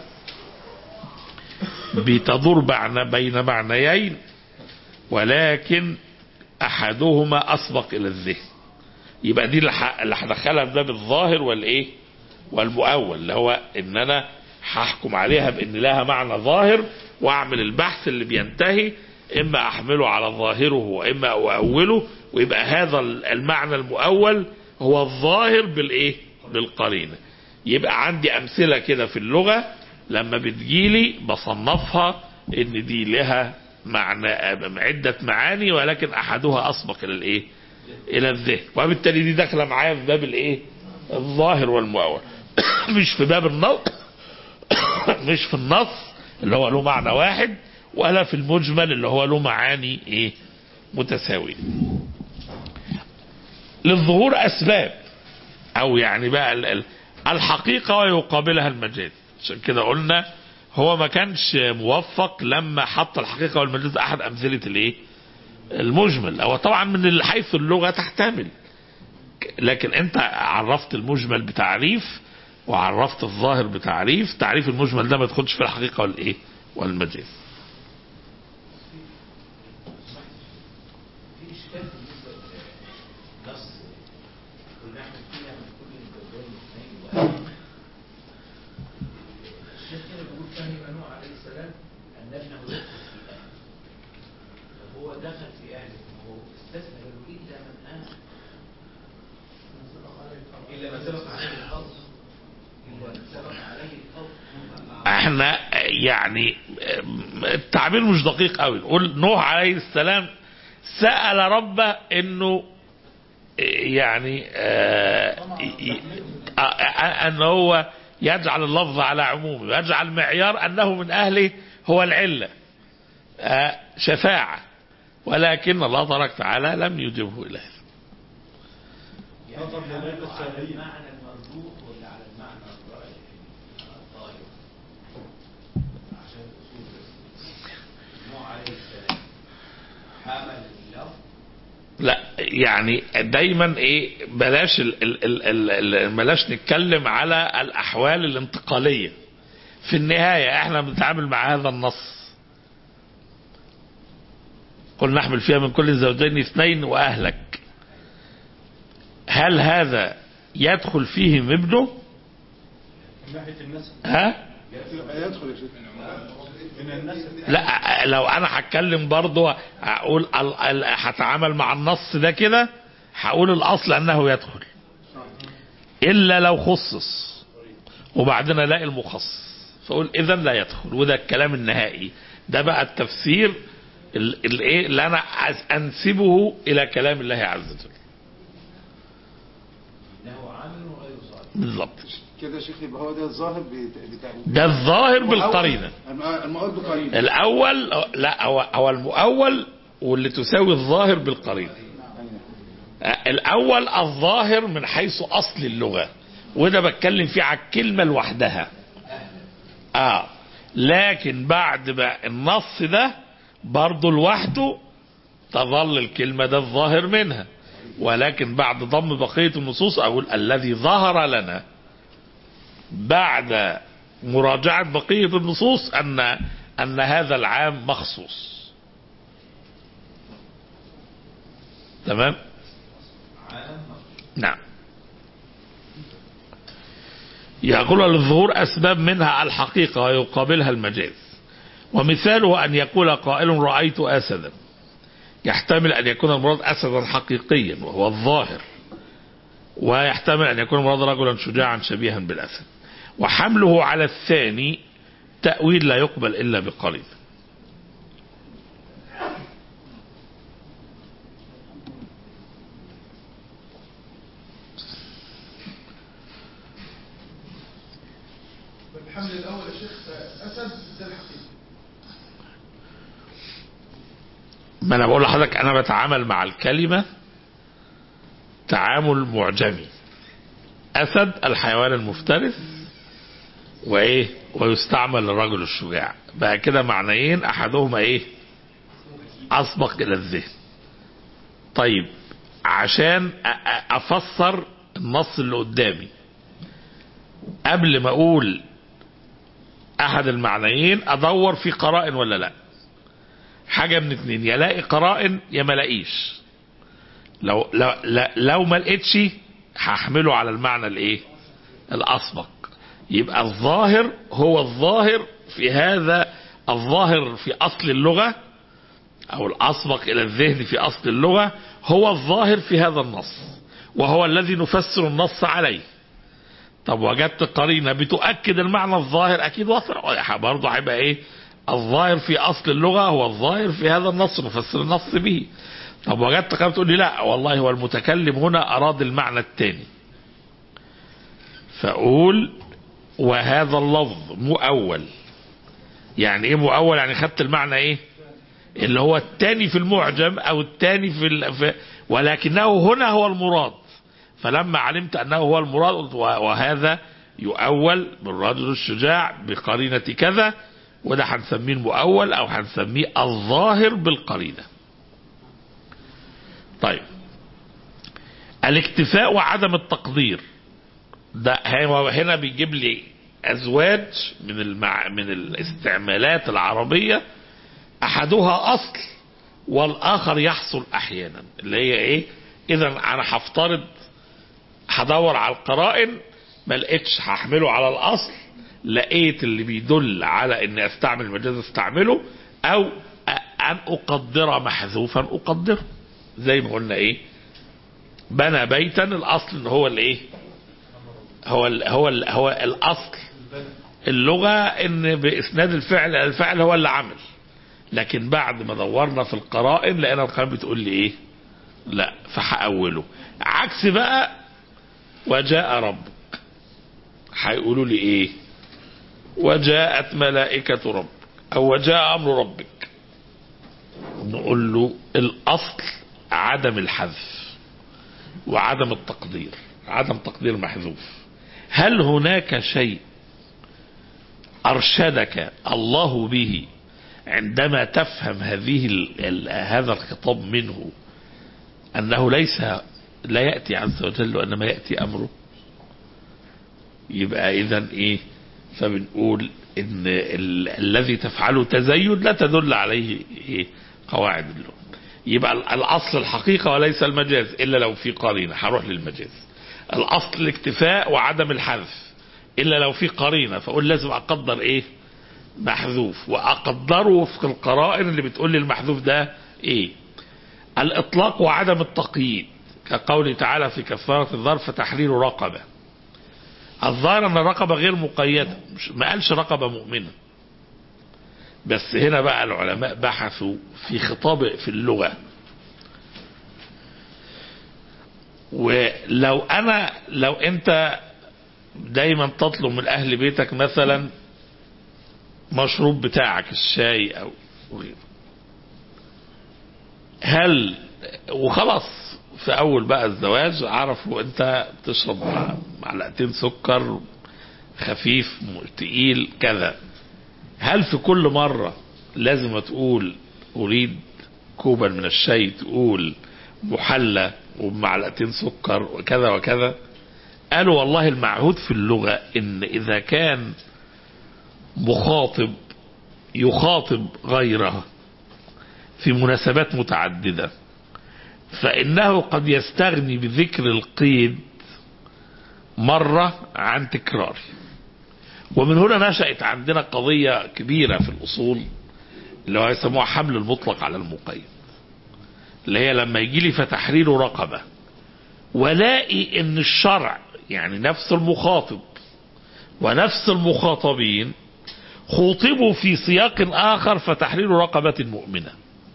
بتدور معنى بين معنيين ولكن احدهما اسبق الى الذهن يبقى دي اللي ح- اللي هدخلها في باب الظاهر والايه والمؤول اللي هو ان انا هحكم عليها بان لها معنى ظاهر واعمل البحث اللي بينتهي اما احمله على ظاهره واما اؤوله ويبقى هذا المعنى المؤول هو الظاهر بالايه بالقرينه يبقى عندي امثله كده في اللغه لما بتجيلي بصنفها ان دي لها معنى عده معاني ولكن احدها اسبق الى الايه الى الذهن وبالتالي دي داخله معايا في باب الايه الظاهر والمؤول مش في باب النص مش في النص اللي هو له معنى واحد ولا في المجمل اللي هو له معاني ايه متساويه للظهور اسباب او يعني بقى ال- ال- الحقيقه ويقابلها المجاز عشان كده قلنا هو ما كانش موفق لما حط الحقيقه والمجاز احد امثله الايه المجمل هو طبعا من حيث اللغه تحتمل لكن انت عرفت المجمل بتعريف وعرفت الظاهر بتعريف تعريف المجمل ده ما يدخلش في الحقيقه والايه والمجاز في اشكال بالنسبه للنص ونعمل فيها من كل الزوجين اثنين واحد الشيخ هنا بيقول فهم نوح عليه السلام ان ابنه يدخل في اهله فهو دخل في اهله هو استثنى له الا من امن الا من سبق عليه القول الا من سبق عليه القول احنا يعني التعبير مش دقيق قوي نقول نوح عليه السلام سأل ربه انه يعني آه، ي- آه، آه، ان هو يجعل اللفظ على عمومه ويجعل معيار انه من اهله هو العله آه، شفاعه ولكن الله تبارك وتعالى لم يجبه الى هذا يعني حمله على المعنى المرجوح ولا على المعنى الراجح الظاهر عشان اصول بس نوح عليه السلام حمل اللفظ لا يعني دايما ايه بلاش ال ال ال ال ال بلاش نتكلم على الاحوال الانتقاليه في النهايه احنا بنتعامل مع هذا النص قل نحمل فيها من كل الزوجين اثنين واهلك هل هذا يدخل فيه ابنه من ناحيه النسب ها يدخل يا شيخ من النسب لا لو انا هتكلم برضه هقول ال- ال- هتعامل مع النص ده كده هقول الاصل انه يدخل الا لو خصص وبعدين الاقي المخصص فاقول اذا لا يدخل وده الكلام النهائي ده بقى التفسير ال- الايه اللي انا عايز انسبه الى كلام الله عز وجل انه عامل وغير صالح بالظبط كده يا شيخ يبقى هو ده الظاهر بت- بتاع ده الظاهر بالقرينه المؤول بقرينه الاول لا هو هو المؤول واللي تساوي الظاهر بالقرينه الاول الظاهر من حيث اصل اللغه وده بتكلم فيه على الكلمه لوحدها اه لكن بعد بقى النص ده برضه لوحده تظل الكلمه ده الظاهر منها ولكن بعد ضم بقيه النصوص اقول الذي ظهر لنا بعد مراجعه بقيه النصوص ان ان هذا العام مخصوص تمام نعم يقول للظهور أسباب منها الحقيقة ويقابلها المجاز ومثاله أن يقول قائل رأيت أسدا يحتمل أن يكون المراد أسدا حقيقيا وهو الظاهر ويحتمل أن يكون المراد رجلا شجاعا شبيها بالأسد وحمله على الثاني تأويل لا يقبل إلا بقريب الحمل الاول يا شيخ اسد ده الحقيقه ما انا بقول لحضرتك انا بتعامل مع الكلمه تعامل معجمي اسد الحيوان المفترس وايه ويستعمل للرجل الشجاع بقى كده معنيين احدهما ايه اسبق الى الذهن طيب عشان أ- أ- افسر النص اللي قدامي قبل ما اقول احد المعنيين ادور في قرائن ولا لا حاجه من اتنين يا الاقي قرائن يا ما الاقيش لو لو لو- لو ما لقيتش هحمله على المعنى الايه الاسبق يبقى الظاهر هو الظاهر في هذا الظاهر في اصل اللغه او الاسبق الى الذهن في اصل اللغه هو الظاهر في هذا النص وهو الذي نفسر النص عليه طب وجدت قرينه بتؤكد المعنى الظاهر اكيد وصل برضه هيبقى ايه الظاهر في اصل اللغه هو الظاهر في هذا النص نفسر النص به طب وجدت قرينه تقول لي لا والله هو المتكلم هنا اراد المعنى الثاني فاقول وهذا اللفظ مؤول يعني ايه مؤول يعني خدت المعنى ايه اللي هو الثاني في المعجم او الثاني في, ال... في ولكنه هنا هو المراد فلما علمت انه هو المراد قلت وهذا يؤول بالرجل الشجاع بقرينة كذا وده هنسميه المؤول او هنسميه الظاهر بالقرينة طيب الاكتفاء وعدم التقدير ده هو هنا بيجيب لي ازواج من المع... من الاستعمالات العربيه احدها اصل والاخر يحصل احيانا اللي هي ايه اذا انا هفترض هدور على القرائن ما لقيتش هحمله على الاصل لقيت اللي بيدل على اني استعمل المجاز استعمله او ان اقدر محذوفا اقدره زي ما قلنا ايه بنى بيتا الاصل ان هو الايه هو ال هو ال هو الاصل اللغه ان باسناد الفعل الفعل هو اللي عمل لكن بعد ما دورنا في القرائن لقينا القرائن بتقول لي ايه لا فهأوله عكس بقى وجاء ربك هيقولوا لي ايه وجاءت ملائكة ربك او وجاء امر ربك نقول له الاصل عدم الحذف وعدم التقدير عدم تقدير محذوف هل هناك شيء ارشدك الله به عندما تفهم هذه ال ال هذا الخطاب منه انه ليس لا ياتي عز وجل وانما ياتي امره يبقى اذا ايه فبنقول ان ال الذي تفعله تزيد لا تدل عليه إيه قواعد اللغه يبقى الاصل الحقيقه وليس المجاز الا لو في قرينه هروح للمجاز الاصل الاكتفاء وعدم الحذف الا لو في قرينه فاقول لازم اقدر ايه محذوف واقدره وفق القرائن اللي بتقول لي المحذوف ده ايه الاطلاق وعدم التقييد كقوله تعالى في كفاره الظرف تحرير رقبه الظاهر ان الرقبه غير مقيده مش ما قالش رقبه مؤمنه بس هنا بقى العلماء بحثوا في خطاب في اللغه ولو انا لو انت دايما تطلب من اهل بيتك مثلا مشروب بتاعك الشاي او غيره هل وخلاص في اول بقى الزواج عرفوا انت تشرب معلقتين سكر خفيف تقيل كذا هل في كل مرة لازم تقول اريد كوبا من الشاي تقول محلى وبمعلقتين سكر وكذا وكذا قالوا والله المعهود في اللغة ان اذا كان مخاطب يخاطب غيره في مناسبات متعددة فإنه قد يستغني بذكر القيد مرة عن تكراره ومن هنا نشأت عندنا قضية كبيرة في الأصول اللي هو يسموها حمل المطلق على المقيد اللي هي لما يجي لي فتحرير رقبة ولاقي ان الشرع يعني نفس المخاطب ونفس المخاطبين خوطبوا في سياق آخر فتحرير رقبة مؤمنة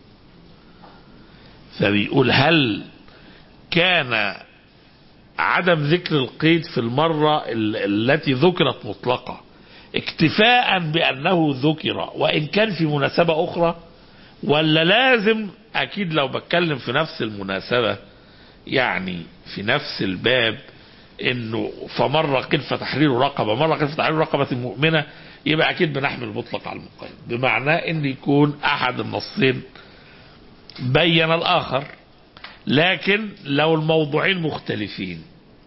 فبيقول هل كان عدم ذكر القيد في المرة التي ذكرت مطلقة اكتفاء بأنه ذكر وإن كان في مناسبة أخرى ولا لازم أكيد لو بتكلم في نفس المناسبة يعني في نفس الباب انه فمرة قيل فتحرير رقبة مرة قيل فتحرير رقبة مؤمنة يبقى اكيد بنحمل المطلق على المقيد بمعنى ان يكون احد النصين بين الاخر لكن لو الموضوعين مختلفين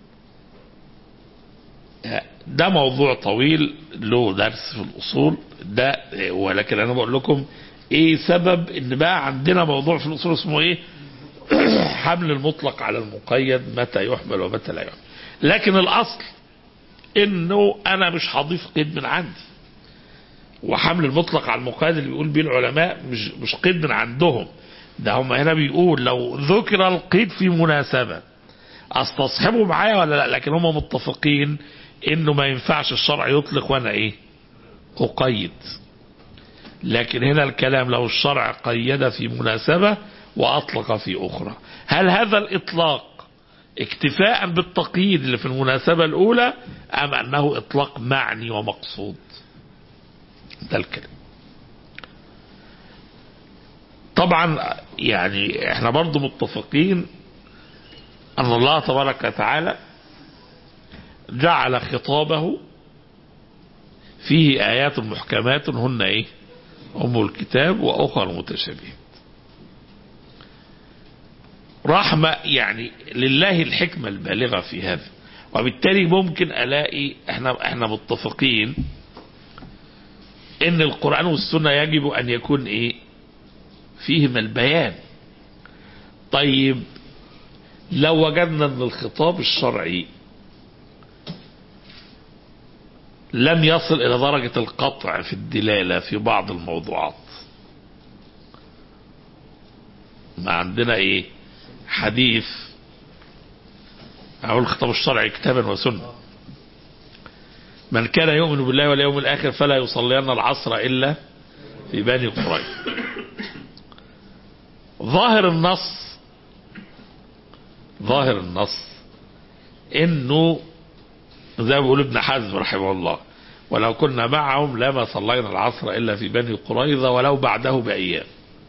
ده موضوع طويل له درس في الاصول ده ولكن انا بقول لكم ايه سبب ان بقى عندنا موضوع في الاصول اسمه ايه حمل المطلق على المقيد متى يحمل ومتى لا يحمل لكن الاصل انه انا مش هضيف قيد من عندي وحمل المطلق على المقيد اللي بيقول بيه العلماء مش مش قيد من عندهم ده هم هنا بيقول لو ذكر القيد في مناسبة استصحبه معايا ولا لا لكن هم متفقين انه ما ينفعش الشرع يطلق وانا ايه اقيد لكن هنا الكلام لو الشرع قيد في مناسبة واطلق في اخرى هل هذا الاطلاق اكتفاء بالتقييد اللي في المناسبة الاولى ام انه اطلاق معني ومقصود ده الكلام طبعا يعني احنا برضو متفقين ان الله تبارك وتعالى جعل خطابه فيه ايات محكمات هن ايه ام الكتاب واخر متشابهات رحمة يعني لله الحكمة البالغة في هذا وبالتالي ممكن الاقي احنا احنا متفقين ان القرآن والسنة يجب ان يكون ايه فيهما البيان طيب لو وجدنا ان الخطاب الشرعي لم يصل الى درجة القطع في الدلالة في بعض الموضوعات ما عندنا ايه حديث او الخطاب الشرعي كتابا وسنة من كان يؤمن بالله واليوم الاخر فلا يصلين العصر الا في بني قريظة ظاهر النص ظاهر النص انه زي ما بيقول ابن حزم رحمه الله ولو كنا معهم لما صلينا العصر الا في بني قريظه ولو بعده بايام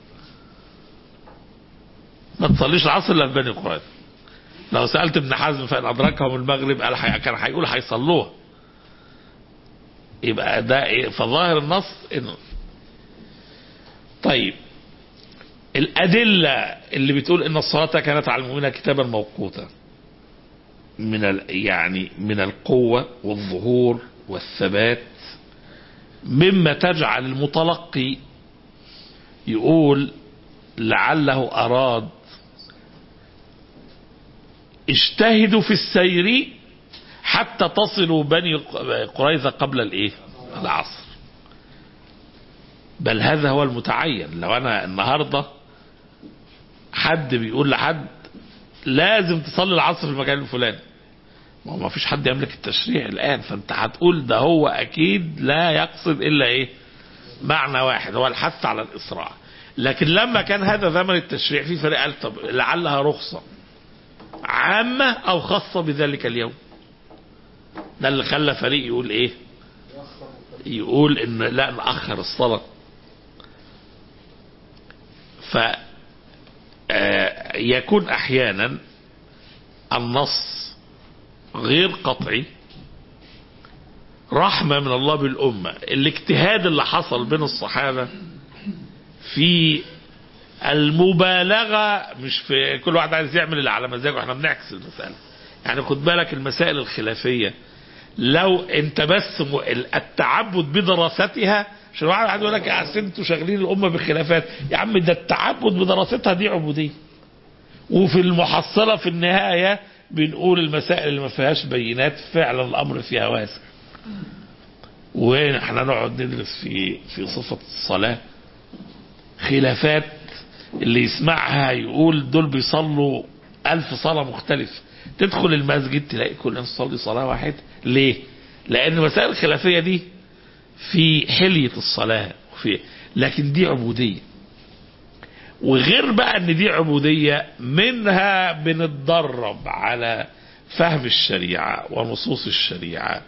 ما تصليش العصر الا في بني قريظه لو سالت ابن حزم فان ادركهم المغرب قال حي... كان هيقول هيصلوها يبقى ده إيه؟ فظاهر النص انه طيب الأدلة اللي بتقول إن الصلاة كانت على المؤمنين كتابا موقوتا من ال يعني من القوة والظهور والثبات مما تجعل المتلقي يقول لعله أراد اجتهدوا في السير حتى تصلوا بني قريظة قبل الايه العصر بل هذا هو المتعين لو انا النهارده حد بيقول لحد لازم تصلي العصر في المكان الفلاني ما هو ما فيش حد يملك التشريع الان فانت هتقول ده هو اكيد لا يقصد الا ايه معنى واحد هو الحث على الاسراع لكن لما كان هذا زمن التشريع في فريق قال طب لعلها رخصه عامه او خاصه بذلك اليوم ده اللي خلى فريق يقول ايه يقول ان لا ناخر الصلاه ف يكون احيانا النص غير قطعي رحمة من الله بالأمة الاجتهاد اللي حصل بين الصحابة في المبالغة مش في كل واحد عايز يعمل اللي على مزاجه احنا بنعكس المسألة يعني خد بالك المسائل الخلافية لو انت بس م... التعبد بدراستها عشان واحد قاعد يقول لك يا انتوا شاغلين الامه بخلافات يا عم ده التعبد بدراستها دي عبوديه وفي المحصله في النهايه بنقول المسائل اللي ما فيهاش بينات فعلا الامر فيها واسع واحنا نقعد ندرس في في صفه الصلاه خلافات اللي يسمعها يقول دول بيصلوا ألف صلاة مختلفة تدخل المسجد تلاقي كل الناس تصلي صلاة واحدة ليه؟ لأن المسائل الخلافية دي في حلية الصلاة وفي لكن دي عبودية وغير بقى ان دي عبودية منها بنتدرب على فهم الشريعة ونصوص الشريعة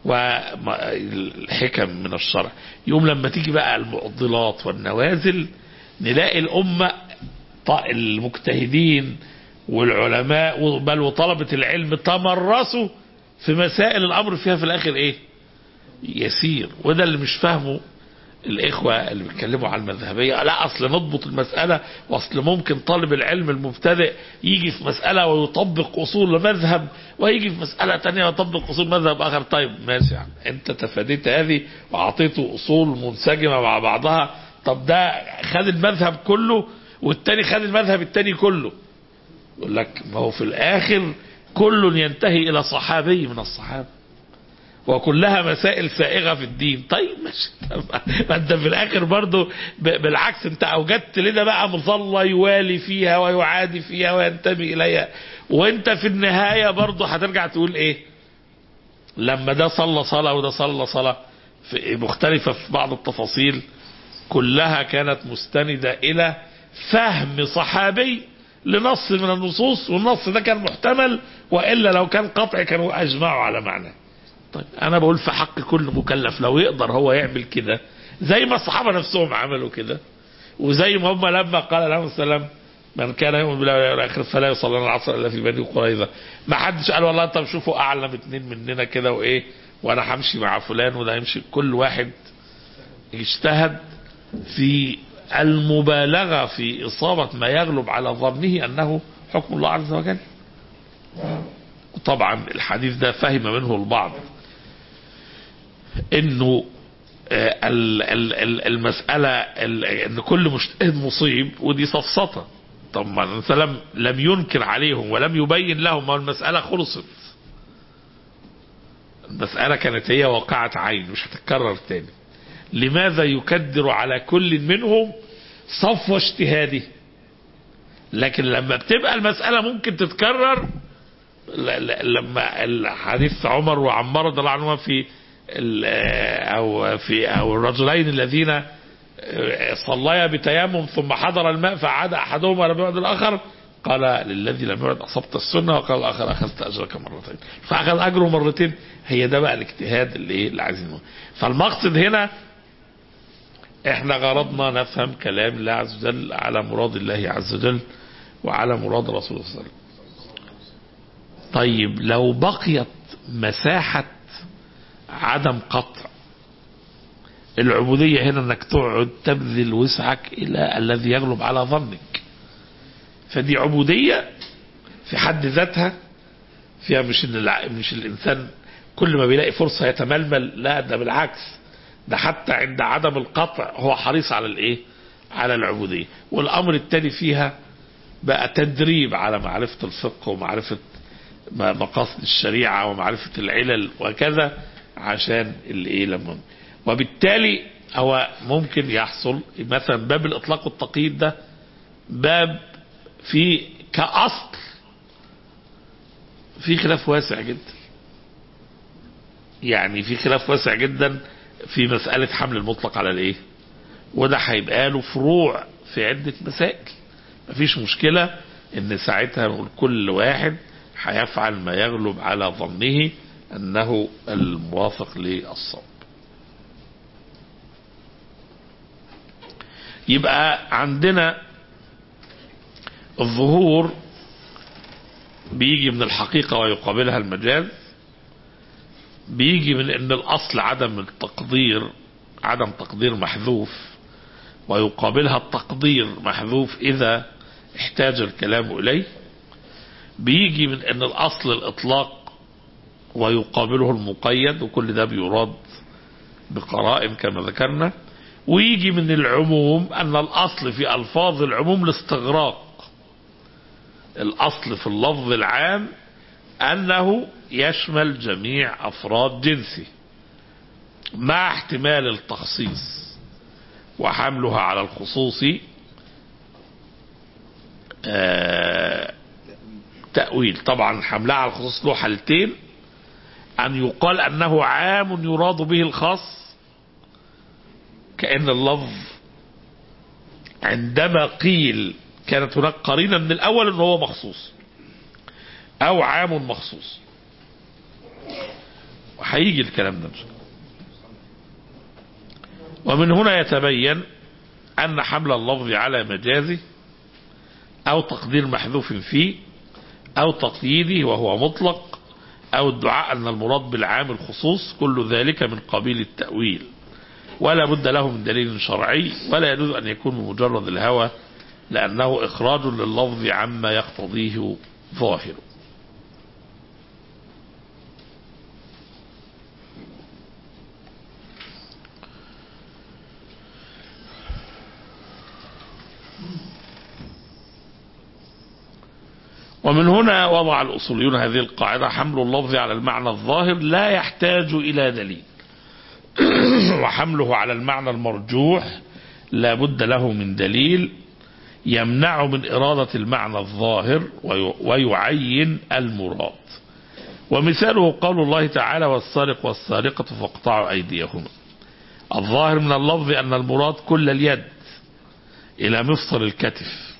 والحكم من الشرع يوم لما تيجي بقى المعضلات والنوازل نلاقي الأمة المجتهدين والعلماء بل وطلبة العلم تمرسوا في مسائل الأمر فيها في الآخر إيه يسير وده اللي مش فاهمه الإخوة اللي بيتكلموا عن المذهبية لا أصل نضبط المسألة وأصل ممكن طالب العلم المبتدئ يجي في مسألة ويطبق أصول مذهب ويجي في مسألة تانية ويطبق أصول مذهب آخر طيب ماشي يعني أنت تفاديت هذه وأعطيته أصول منسجمة مع بعضها طب ده خد المذهب كله والتاني خد المذهب التاني كله يقول لك ما هو في الآخر كل ينتهي إلى صحابي من الصحابة وكلها مسائل سائغة في الدين طيب ماشي ما انت في الاخر برضو ب- بالعكس انت اوجدت لنا بقى مظلة يوالي فيها ويعادي فيها وينتمي اليها وانت في النهاية برضو هترجع تقول ايه لما ده صلى صلاة وده صلى صلاة في مختلفة في بعض التفاصيل كلها كانت مستندة الى فهم صحابي لنص من النصوص والنص ده كان محتمل والا لو كان قطعي كانوا اجمعوا على معناه طيب انا بقول في حق كل مكلف لو يقدر هو يعمل كده زي ما الصحابه نفسهم عملوا كده وزي ما هم لما قال لهم السلام من كان يؤمن بالله واليوم الاخر فلا يصلي العصر الا في بني قريظه ما حدش قال والله طب شوفوا اعلم اتنين مننا كده وايه وانا همشي مع فلان وده يمشي كل واحد يجتهد في المبالغه في اصابه ما يغلب على ظنه انه حكم الله عز وجل طبعا الحديث ده فهم منه البعض انه آه، ال- ال- ال- المسألة ال- ان كل مجتهد مصيب ودي سفسطة طب ما النبي صلى الله عليه وسلم لم ينكر عليهم ولم يبين لهم ما المسألة خلصت المسألة كانت هي واقعة عين مش هتتكرر تاني لماذا يكدر على كل منهم صفو اجتهاده لكن لما بتبقى المسألة ممكن تتكرر ل- ل- لما الحديث عمر وعمار رضي الله عنهما في ال- او في او الرجلين الذين صليا بتيمم ثم حضر الماء فعاد احدهما ولم يعد الاخر قال للذي لم يعد اصبت السنه وقال الاخر اخذت اجرك مرتين فاخذ اجره مرتين هي ده بقى الاجتهاد اللي ايه اللي عايزينه فالمقصد هنا احنا غرضنا نفهم كلام الله عز وجل على مراد الله عز وجل وعلى مراد رسوله صلى الله عليه وسلم طيب لو بقيت مساحة عدم قطع العبودية هنا انك تقعد تبذل وسعك الى الذي يغلب على ظنك فدي عبودية في حد ذاتها فيها مش ان الع- مش الانسان كل ما بيلاقي فرصة يتململ لا ده بالعكس ده حتى عند عدم القطع هو حريص على الايه على العبودية والامر التالي فيها بقى تدريب على معرفة الفقه ومعرفة م- مقاصد الشريعة ومعرفة العلل وكذا عشان الايه لما وبالتالي هو ممكن يحصل مثلا باب الاطلاق والتقييد ده باب في كأصل في خلاف واسع جدا يعني في خلاف واسع جدا في مسألة حمل المطلق على الايه وده هيبقى له فروع في عدة مسائل مفيش مشكلة ان ساعتها نقول كل واحد هيفعل ما يغلب على ظنه انه الموافق للصواب يبقى عندنا الظهور بيجي من الحقيقة ويقابلها المجاز بيجي من ان الاصل عدم التقدير عدم تقدير محذوف ويقابلها التقدير محذوف اذا احتاج الكلام اليه بيجي من ان الاصل الاطلاق ويقابله المقيد وكل ده بيراد بقرائن كما ذكرنا ويجي من العموم ان الاصل في الفاظ العموم الاستغراق الاصل في اللفظ العام انه يشمل جميع افراد جنسه مع احتمال التخصيص وحملها على الخصوص آه تأويل طبعا حملها على الخصوص له حالتين أن يقال أنه عام يراد به الخاص كأن اللفظ عندما قيل كانت هناك قرينة من الأول أنه هو مخصوص أو عام مخصوص وهيجي الكلام ده إن شاء الله. ومن هنا يتبين أن حمل اللفظ على مجازه أو تقدير محذوف فيه أو تقييده وهو مطلق أو الدعاء أن المراد بالعام الخصوص كل ذلك من قبيل التأويل ولا بد له من دليل شرعي ولا يجوز أن يكون بمجرد الهوى لأنه إخراج لللفظ عما يقتضيه ظاهره ومن هنا وضع الأصوليون هذه القاعدة حمل اللفظ على المعنى الظاهر لا يحتاج إلى دليل وحمله على المعنى المرجوح لا بد له من دليل يمنع من إرادة المعنى الظاهر وي- ويعين المراد ومثاله قول الله تعالى والسارق والسارقة فاقطعوا أيديهما الظاهر من اللفظ أن المراد كل اليد إلى مفصل الكتف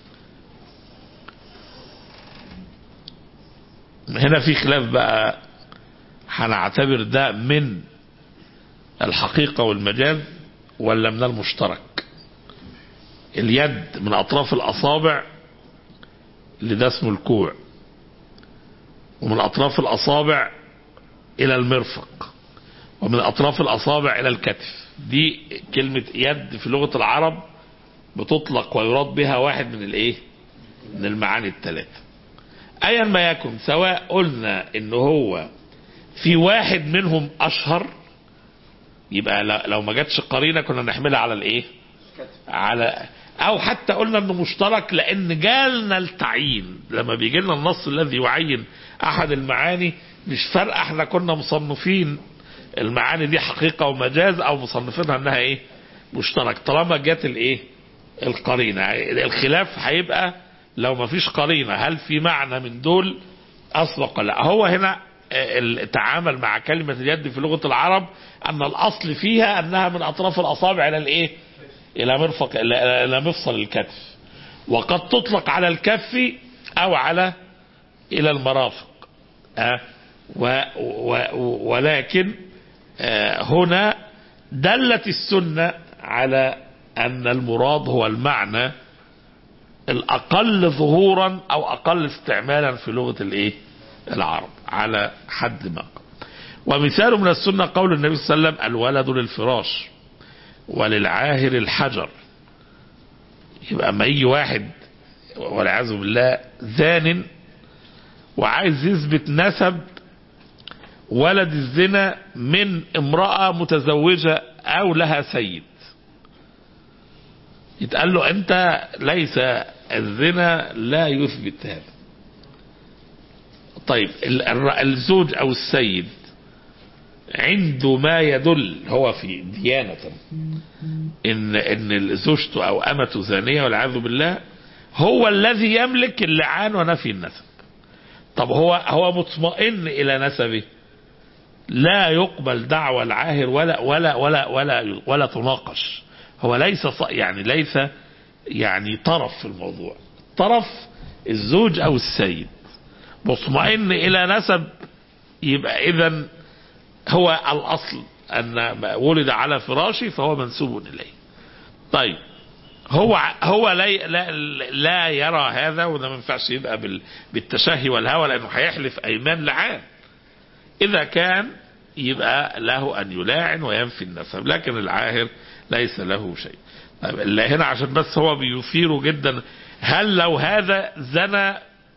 هنا في خلاف بقى هنعتبر ده من الحقيقة والمجاز ولا من المشترك اليد من أطراف الأصابع اللي ده اسمه الكوع ومن أطراف الأصابع إلى المرفق ومن أطراف الأصابع إلى الكتف دي كلمة يد في لغة العرب بتطلق ويراد بها واحد من الإيه من المعاني الثلاثة أيا ما يكن سواء قلنا إن هو في واحد منهم أشهر يبقى ل- لو ما جاتش قرينة كنا نحملها على الإيه على او حتى قلنا انه مشترك لان جالنا التعيين لما بيجي لنا النص الذي يعين احد المعاني مش فارقه احنا كنا مصنفين المعاني دي حقيقه ومجاز او مصنفينها انها ايه مشترك طالما جت الايه القرينه الخلاف هيبقى لو ما فيش قرينه هل في معنى من دول اسبق ولا لا هو هنا التعامل مع كلمه اليد في لغه العرب ان الاصل فيها انها من اطراف الاصابع الى الايه الى مرفق الى إلى مفصل الكتف وقد تطلق على الكف او على الى المرافق أه و و ولكن آه هنا دلت السنه على ان المراد هو المعنى الاقل ظهورا او اقل استعمالا في لغه الايه العرب على حد ما قال. ومثال من السنه قول النبي صلى الله عليه وسلم الولد للفراش وللعاهر الحجر يبقى ما يجي واحد والعياذ بالله زان وعايز يثبت نسب ولد الزنا من امرأة متزوجة أو لها سيد يتقال له أنت ليس الزنا لا يثبت هذا طيب ال- الر- الزوج أو السيد عنده ما يدل هو في ديانة ان ان زوجته او امته زانيه والعياذ بالله هو الذي يملك اللعان ونفي النسب طب هو هو مطمئن الى نسبه لا يقبل دعوى العاهر ولا ولا ولا ولا ولا تناقش هو ليس ص- يعني ليس يعني طرف في الموضوع طرف الزوج او السيد مطمئن الى نسب يبقى اذا هو الأصل أن ولد على فراشي فهو منسوب إليه طيب هو هو لا لا, لا يرى هذا وده ما ينفعش يبقى بال- بالتشهي والهوى لأنه هيحلف أيمان لعان إذا كان يبقى له أن يلاعن وينفي النسب لكن العاهر ليس له شيء طيب اللي هنا عشان بس هو بيثيره جدا هل لو هذا زنى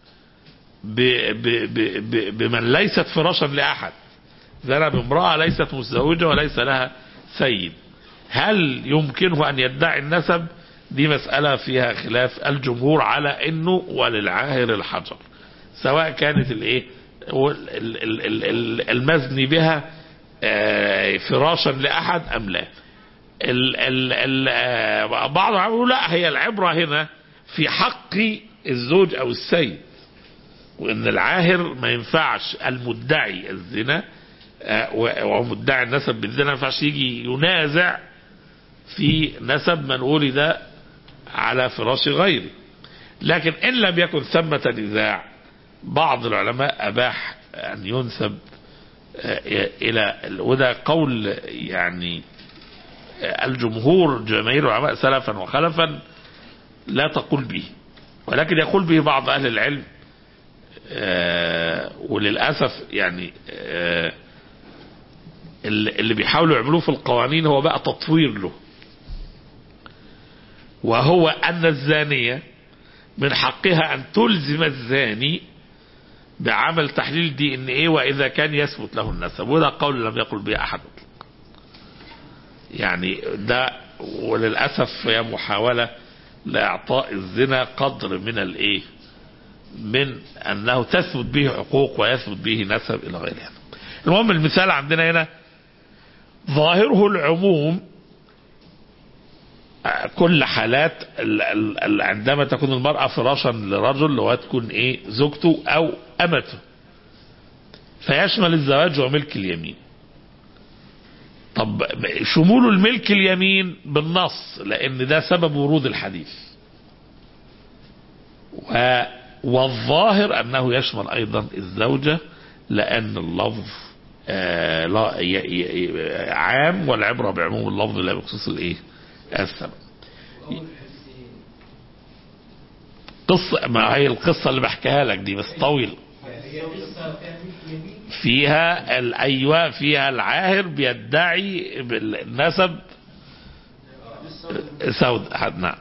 ب ب ب ب بمن ليست فراشا لأحد زنى بامرأة ليست متزوجة وليس لها سيد هل يمكنه أن يدعي النسب دي مسألة فيها خلاف الجمهور على أنه وللعاهر الحجر سواء كانت الايه ال- ال- ال- ال- المزني بها آه، فراشا لأحد أم لا ال ال ال آه، بعض العلماء يقولوا لا هي العبرة هنا في حق الزوج أو السيد وان العاهر ما ينفعش المدعي الزنا آه، و- ومدعي النسب بالزنا ما ينفعش يجي ينازع في نسب من ولد على فراش غيره لكن ان لم يكن ثمة نزاع بعض العلماء اباح ان ينسب آه، الى وده قول يعني آه، الجمهور جماهير العلماء سلفا وخلفا لا تقول به ولكن يقول به بعض اهل العلم آه، وللاسف يعني آه، اللي اللي بيحاولوا يعملوه في القوانين هو بقى تطوير له وهو ان الزانيه من حقها ان تلزم الزاني بعمل تحليل دي ان ايه واذا كان يثبت له النسب وده قول لم يقل به احد مطلق يعني ده وللاسف هي محاوله لاعطاء الزنا قدر من الايه من أنه تثبت به حقوق ويثبت به نسب إلى غيرها المهم المثال عندنا هنا ظاهره العموم آه، كل حالات ال- ال- ال- عندما تكون المرأة فراشا لرجل وتكون ايه زوجته او امته فيشمل الزواج وملك اليمين طب شمول الملك اليمين بالنص لان ده سبب ورود الحديث و والظاهر انه يشمل ايضا الزوجة لان اللفظ آه لا ي ي ي عام والعبرة بعموم اللفظ لا بخصوص الايه السبب قصة ما هي القصة اللي بحكيها لك دي بس طويل فيها الايوه فيها العاهر بيدعي النسب سود حد نعم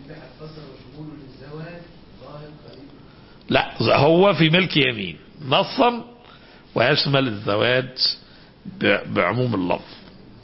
لا هو في ملك يمين نصا ويشمل الزواج ب- بعموم اللفظ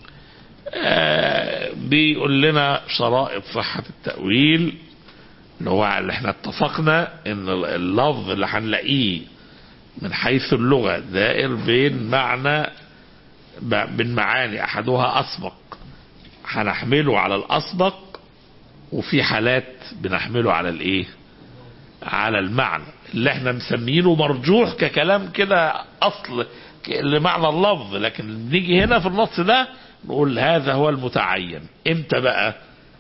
آه، بيقول لنا شرائط صحة التأويل اللي هو اللي احنا اتفقنا ان اللفظ اللي هنلاقيه من حيث اللغة دائر بين معنى ب- بين معاني احدها اسبق هنحمله على الاسبق وفي حالات بنحمله على الايه على المعنى اللي احنا مسمينه مرجوح ككلام كده اصل ك- لمعنى اللفظ لكن نيجي هنا في النص ده نقول هذا هو المتعين امتى بقى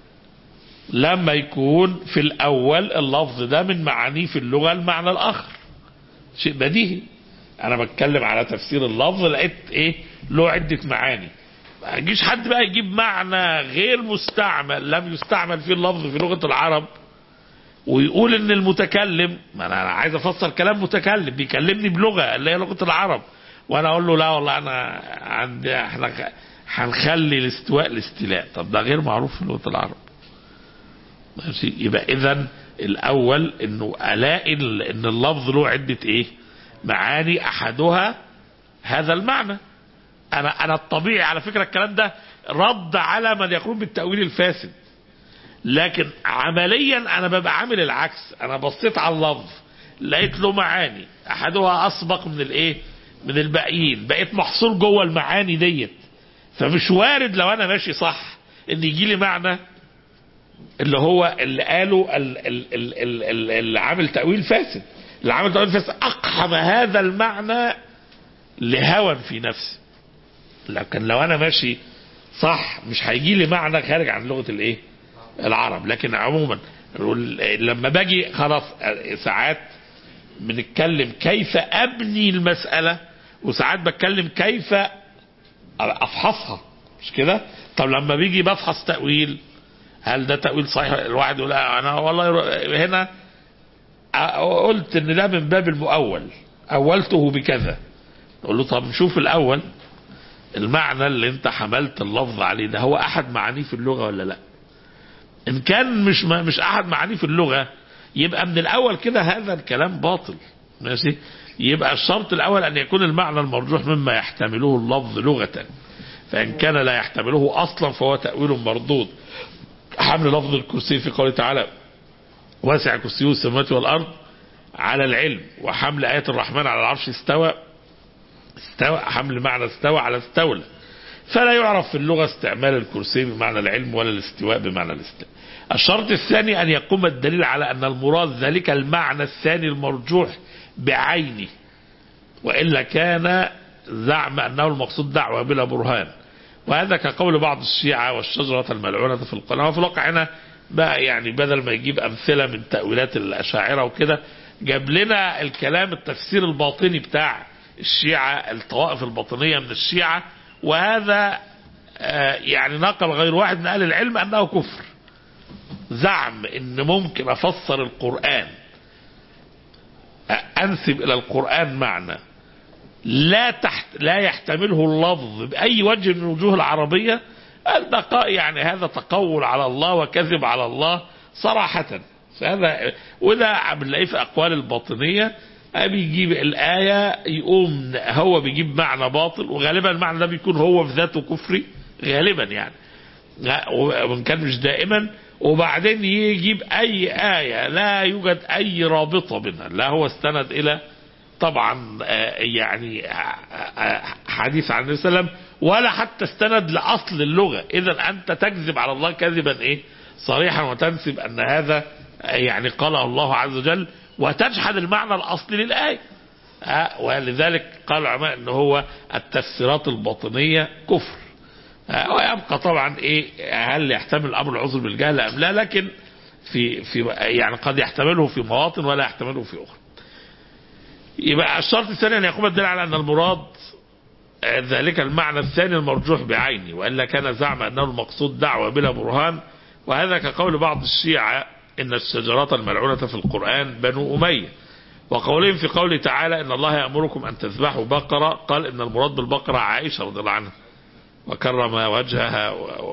لما يكون في الاول اللفظ ده من معانيه في اللغة المعنى الاخر شيء بديهي انا بتكلم على تفسير اللفظ لقيت ايه له عدة معاني ما يجيش حد بقى يجيب معنى غير مستعمل لم يستعمل فيه اللفظ في لغة العرب ويقول ان المتكلم ما انا أنا عايز افسر كلام متكلم بيكلمني بلغه اللي هي لغه العرب وانا اقول له لا والله انا عندي احنا خ- هنخلي الاستواء الاستيلاء طب ده غير معروف في لغه العرب ماشي يبقى اذا الاول انه الاقي ال- ان اللفظ له عده ايه معاني احدها هذا المعنى انا انا الطبيعي على فكره الكلام ده رد على من يقولون بالتاويل الفاسد لكن عمليا انا ببقى عامل العكس انا بصيت على اللفظ لقيت له معاني احدها اسبق من الايه من الباقيين بقيت محصور جوه المعاني ديت فمش وارد لو انا ماشي صح ان يجي لي معنى اللي هو اللي قاله ال- ال- ال- ال- ال- اللي عامل تاويل فاسد اللي عامل تاويل فاسد اقحم هذا المعنى لهوى في نفسي لكن لو انا ماشي صح مش هيجي لي معنى خارج عن لغه الايه العرب لكن عموما لما باجي خلاص ساعات بنتكلم كيف ابني المسألة وساعات بتكلم كيف افحصها مش كده طب لما بيجي بفحص تأويل هل ده تأويل صحيح الواحد يقول لا انا والله هنا قلت ان ده من باب المؤول اولته بكذا نقول له طب نشوف الاول المعنى اللي انت حملت اللفظ عليه ده هو احد معانيه في اللغة ولا لا ان كان مش ما مش احد معانيه في اللغه يبقى من الاول كده هذا الكلام باطل ماشي يبقى الشرط الاول ان يكون المعنى المرجوح مما يحتمله اللفظ لغه فان كان لا يحتمله اصلا فهو تاويل مردود حمل لفظ الكرسي في قوله تعالى واسع كرسيه السماوات والارض على العلم وحمل ايه الرحمن على العرش استوى استوى حمل معنى استوى على استولى فلا يعرف في اللغة استعمال الكرسي بمعنى العلم ولا الاستواء بمعنى الاستواء الشرط الثاني أن يقوم الدليل على أن المراد ذلك المعنى الثاني المرجوح بعينه وإلا كان زعم أنه المقصود دعوة بلا برهان وهذا كقول بعض الشيعة والشجرة الملعونة في القرآن وفي الواقع هنا بقى يعني بدل ما يجيب أمثلة من تأويلات الأشاعرة وكده جاب لنا الكلام التفسير الباطني بتاع الشيعة الطوائف الباطنية من الشيعة وهذا آه يعني نقل غير واحد من أهل العلم أنه كفر زعم ان ممكن افسر القرآن انسب الى القرآن معنى لا تحت لا يحتمله اللفظ باي وجه من الوجوه العربية البقاء يعني هذا تقول على الله وكذب على الله صراحة فهذا وده بنلاقيه في اقوال الباطنية بيجيب الآية يقوم هو بيجيب معنى باطل وغالبا المعنى ده بيكون هو في ذاته كفري غالبا يعني وان كان مش دائما وبعدين يجيب أي آية لا يوجد أي رابطة بينها لا هو استند إلى طبعا آه، يعني آه، آه، حديث عن النبي صلى الله عليه وسلم ولا حتى استند لأصل اللغة إذا أنت تكذب على الله كذبا إيه صريحا وتنسب أن هذا آه، يعني قاله الله عز وجل وتجحد المعنى الأصلي للآية آه، ولذلك قال العلماء ان هو التفسيرات الباطنية كفر آه، ويبقى طبعا ايه هل يحتمل امر العذر بالجهل ام لا لكن في في يعني قد يحتمله في مواطن ولا يحتمله في اخرى يبقى الشرط الثاني ان يقوم الدليل على ان المراد آه، ذلك المعنى الثاني المرجوح بعينه والا كان زعم انه المقصود دعوه بلا برهان وهذا كقول بعض الشيعه ان الشجرات الملعونه في القران بنو اميه وقولهم في قوله تعالى ان الله يامركم ان تذبحوا بقره قال ان المراد بالبقره عائشه رضي الله عنها وكرم وجهها و... و...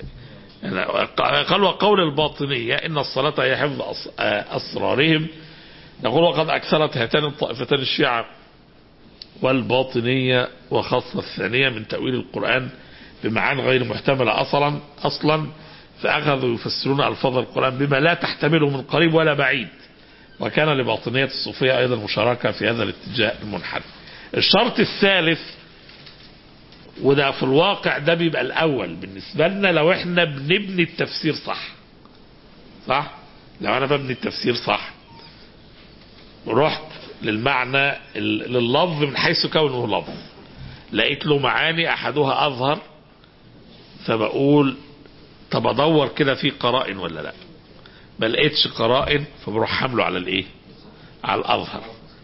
قال وقول الباطنية إن الصلاة هي حفظ أس- أسرارهم يقول وقد أكثرت هاتان الطائفتان الشيعة والباطنية وخاصة الثانية من تأويل القرآن بمعان غير محتملة أصلا أصلا فأخذوا يفسرون ألفاظ القرآن بما لا تحتمله من قريب ولا بعيد وكان لباطنية الصوفية أيضا مشاركة في هذا الاتجاه المنحرف الشرط الثالث وده في الواقع ده بيبقى الأول بالنسبة لنا لو احنا بنبني التفسير صح صح لو أنا ببني التفسير صح رحت للمعنى ال- لللفظ من حيث كونه لفظ لقيت له معاني أحدها أظهر فبقول طب أدور كده في قرائن ولا لا ما لقيتش قرائن فبروح حامله على الايه على الاظهر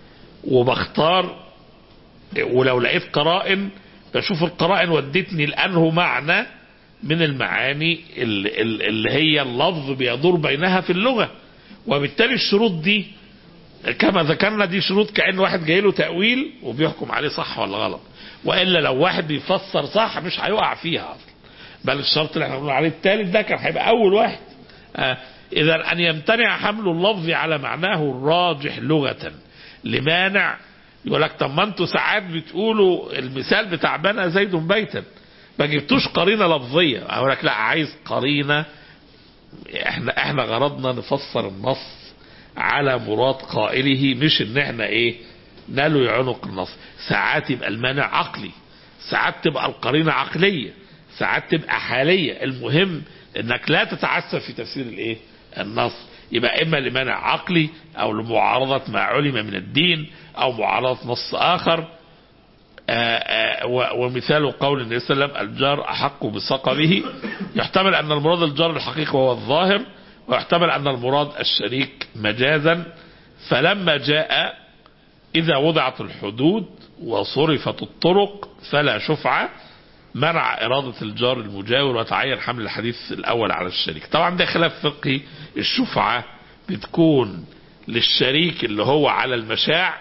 وبختار ولو لقيت قرائن بشوف القرائن ودتني لانه معنى من المعاني اللي, اللي هي اللفظ بيدور بينها في اللغة وبالتالي الشروط دي كما ذكرنا دي شروط كأن واحد جاي له تأويل وبيحكم عليه صح ولا غلط وإلا لو واحد بيفسر صح مش هيقع فيها أصلا بل الشرط اللي احنا بنقول عليه الثالث ده كان هيبقى أول واحد آه إذا أن يمتنع حمل اللفظ على معناه الراجح لغة لمانع يقول لك طب ما انتوا ساعات بتقولوا المثال بتاع بنى زيد بيتا ما جبتوش قرينه لفظيه اقول لك لا عايز قرينه احنا احنا غرضنا نفسر النص على مراد قائله مش ان احنا ايه نالوا يعنق النص ساعات يبقى المانع عقلي ساعات تبقى القرينه عقليه ساعات تبقى حاليه المهم انك لا تتعسف في تفسير الايه النص يبقى اما لمانع عقلي او لمعارضه ما علم من الدين او معارضه نص اخر آآ آآ ومثال قول النبي صلى الله عليه وسلم الجار احق بصقبه يحتمل ان المراد الجار الحقيقي هو الظاهر ويحتمل ان المراد الشريك مجازا فلما جاء اذا وضعت الحدود وصرفت الطرق فلا شفعه منع إرادة الجار المجاور وتعين حمل الحديث الأول على الشريك طبعا ده خلاف فقهي الشفعة بتكون للشريك اللي هو على المشاع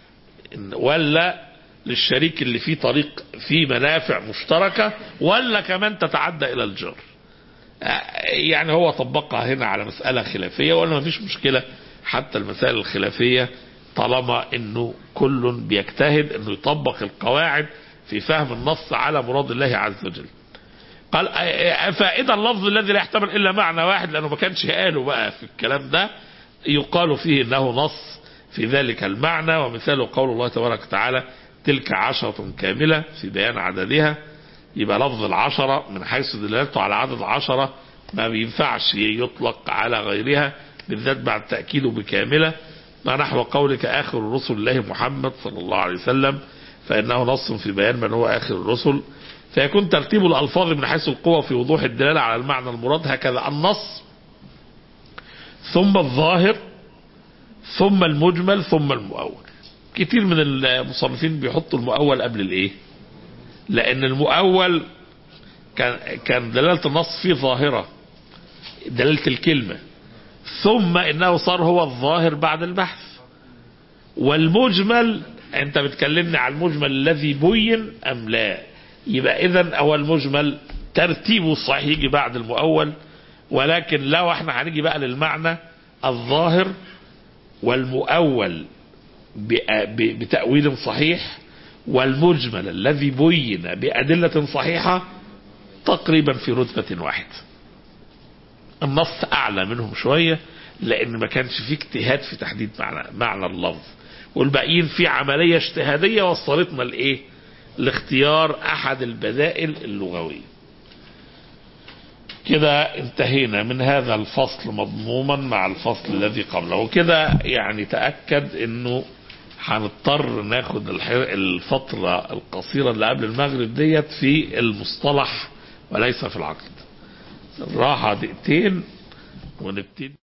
ولا للشريك اللي فيه طريق فيه منافع مشتركة ولا كمان تتعدى إلى الجار يعني هو طبقها هنا على مسألة خلافية ولا ما فيش مشكلة حتى المسائل الخلافية طالما انه كل بيجتهد انه يطبق القواعد في فهم النص على مراد الله عز وجل قال فإذا اللفظ الذي لا يحتمل إلا معنى واحد لأنه ما كانش قاله بقى في الكلام ده يقال فيه أنه نص في ذلك المعنى ومثاله قول الله تبارك وتعالى تلك عشرة كاملة في بيان عددها يبقى لفظ العشرة من حيث دلالته على عدد عشرة ما بينفعش يطلق على غيرها بالذات بعد تأكيده بكاملة ما نحو قولك آخر الرسل الله محمد صلى الله عليه وسلم فإنه نص في بيان من هو آخر الرسل فيكون ترتيب الألفاظ من حيث القوة في وضوح الدلالة على المعنى المراد هكذا النص ثم الظاهر ثم المجمل ثم المؤول كتير من المصنفين بيحطوا المؤول قبل الايه لان المؤول كان كان دلالة النص فيه ظاهرة دلالة الكلمة ثم انه صار هو الظاهر بعد البحث والمجمل انت بتكلمني على المجمل الذي بين ام لا يبقى اذا هو المجمل ترتيبه صحيح يجي بعد المؤول ولكن لو احنا هنيجي بقى للمعنى الظاهر والمؤول بتأويل صحيح والمجمل الذي بين بأدلة صحيحة تقريبا في رتبة واحدة النص اعلى منهم شويه لان ما كانش فيه اجتهاد في تحديد معنى معنى اللفظ والباقيين في عمليه اجتهاديه وصلتنا لايه لاختيار احد البدائل اللغويه كده انتهينا من هذا الفصل مضموما مع الفصل الذي قبله وكده يعني تأكد انه هنضطر ناخد الح- الفترة القصيرة اللي قبل المغرب ديت في المصطلح وليس في العقد راحة دقيقتين ونبتدي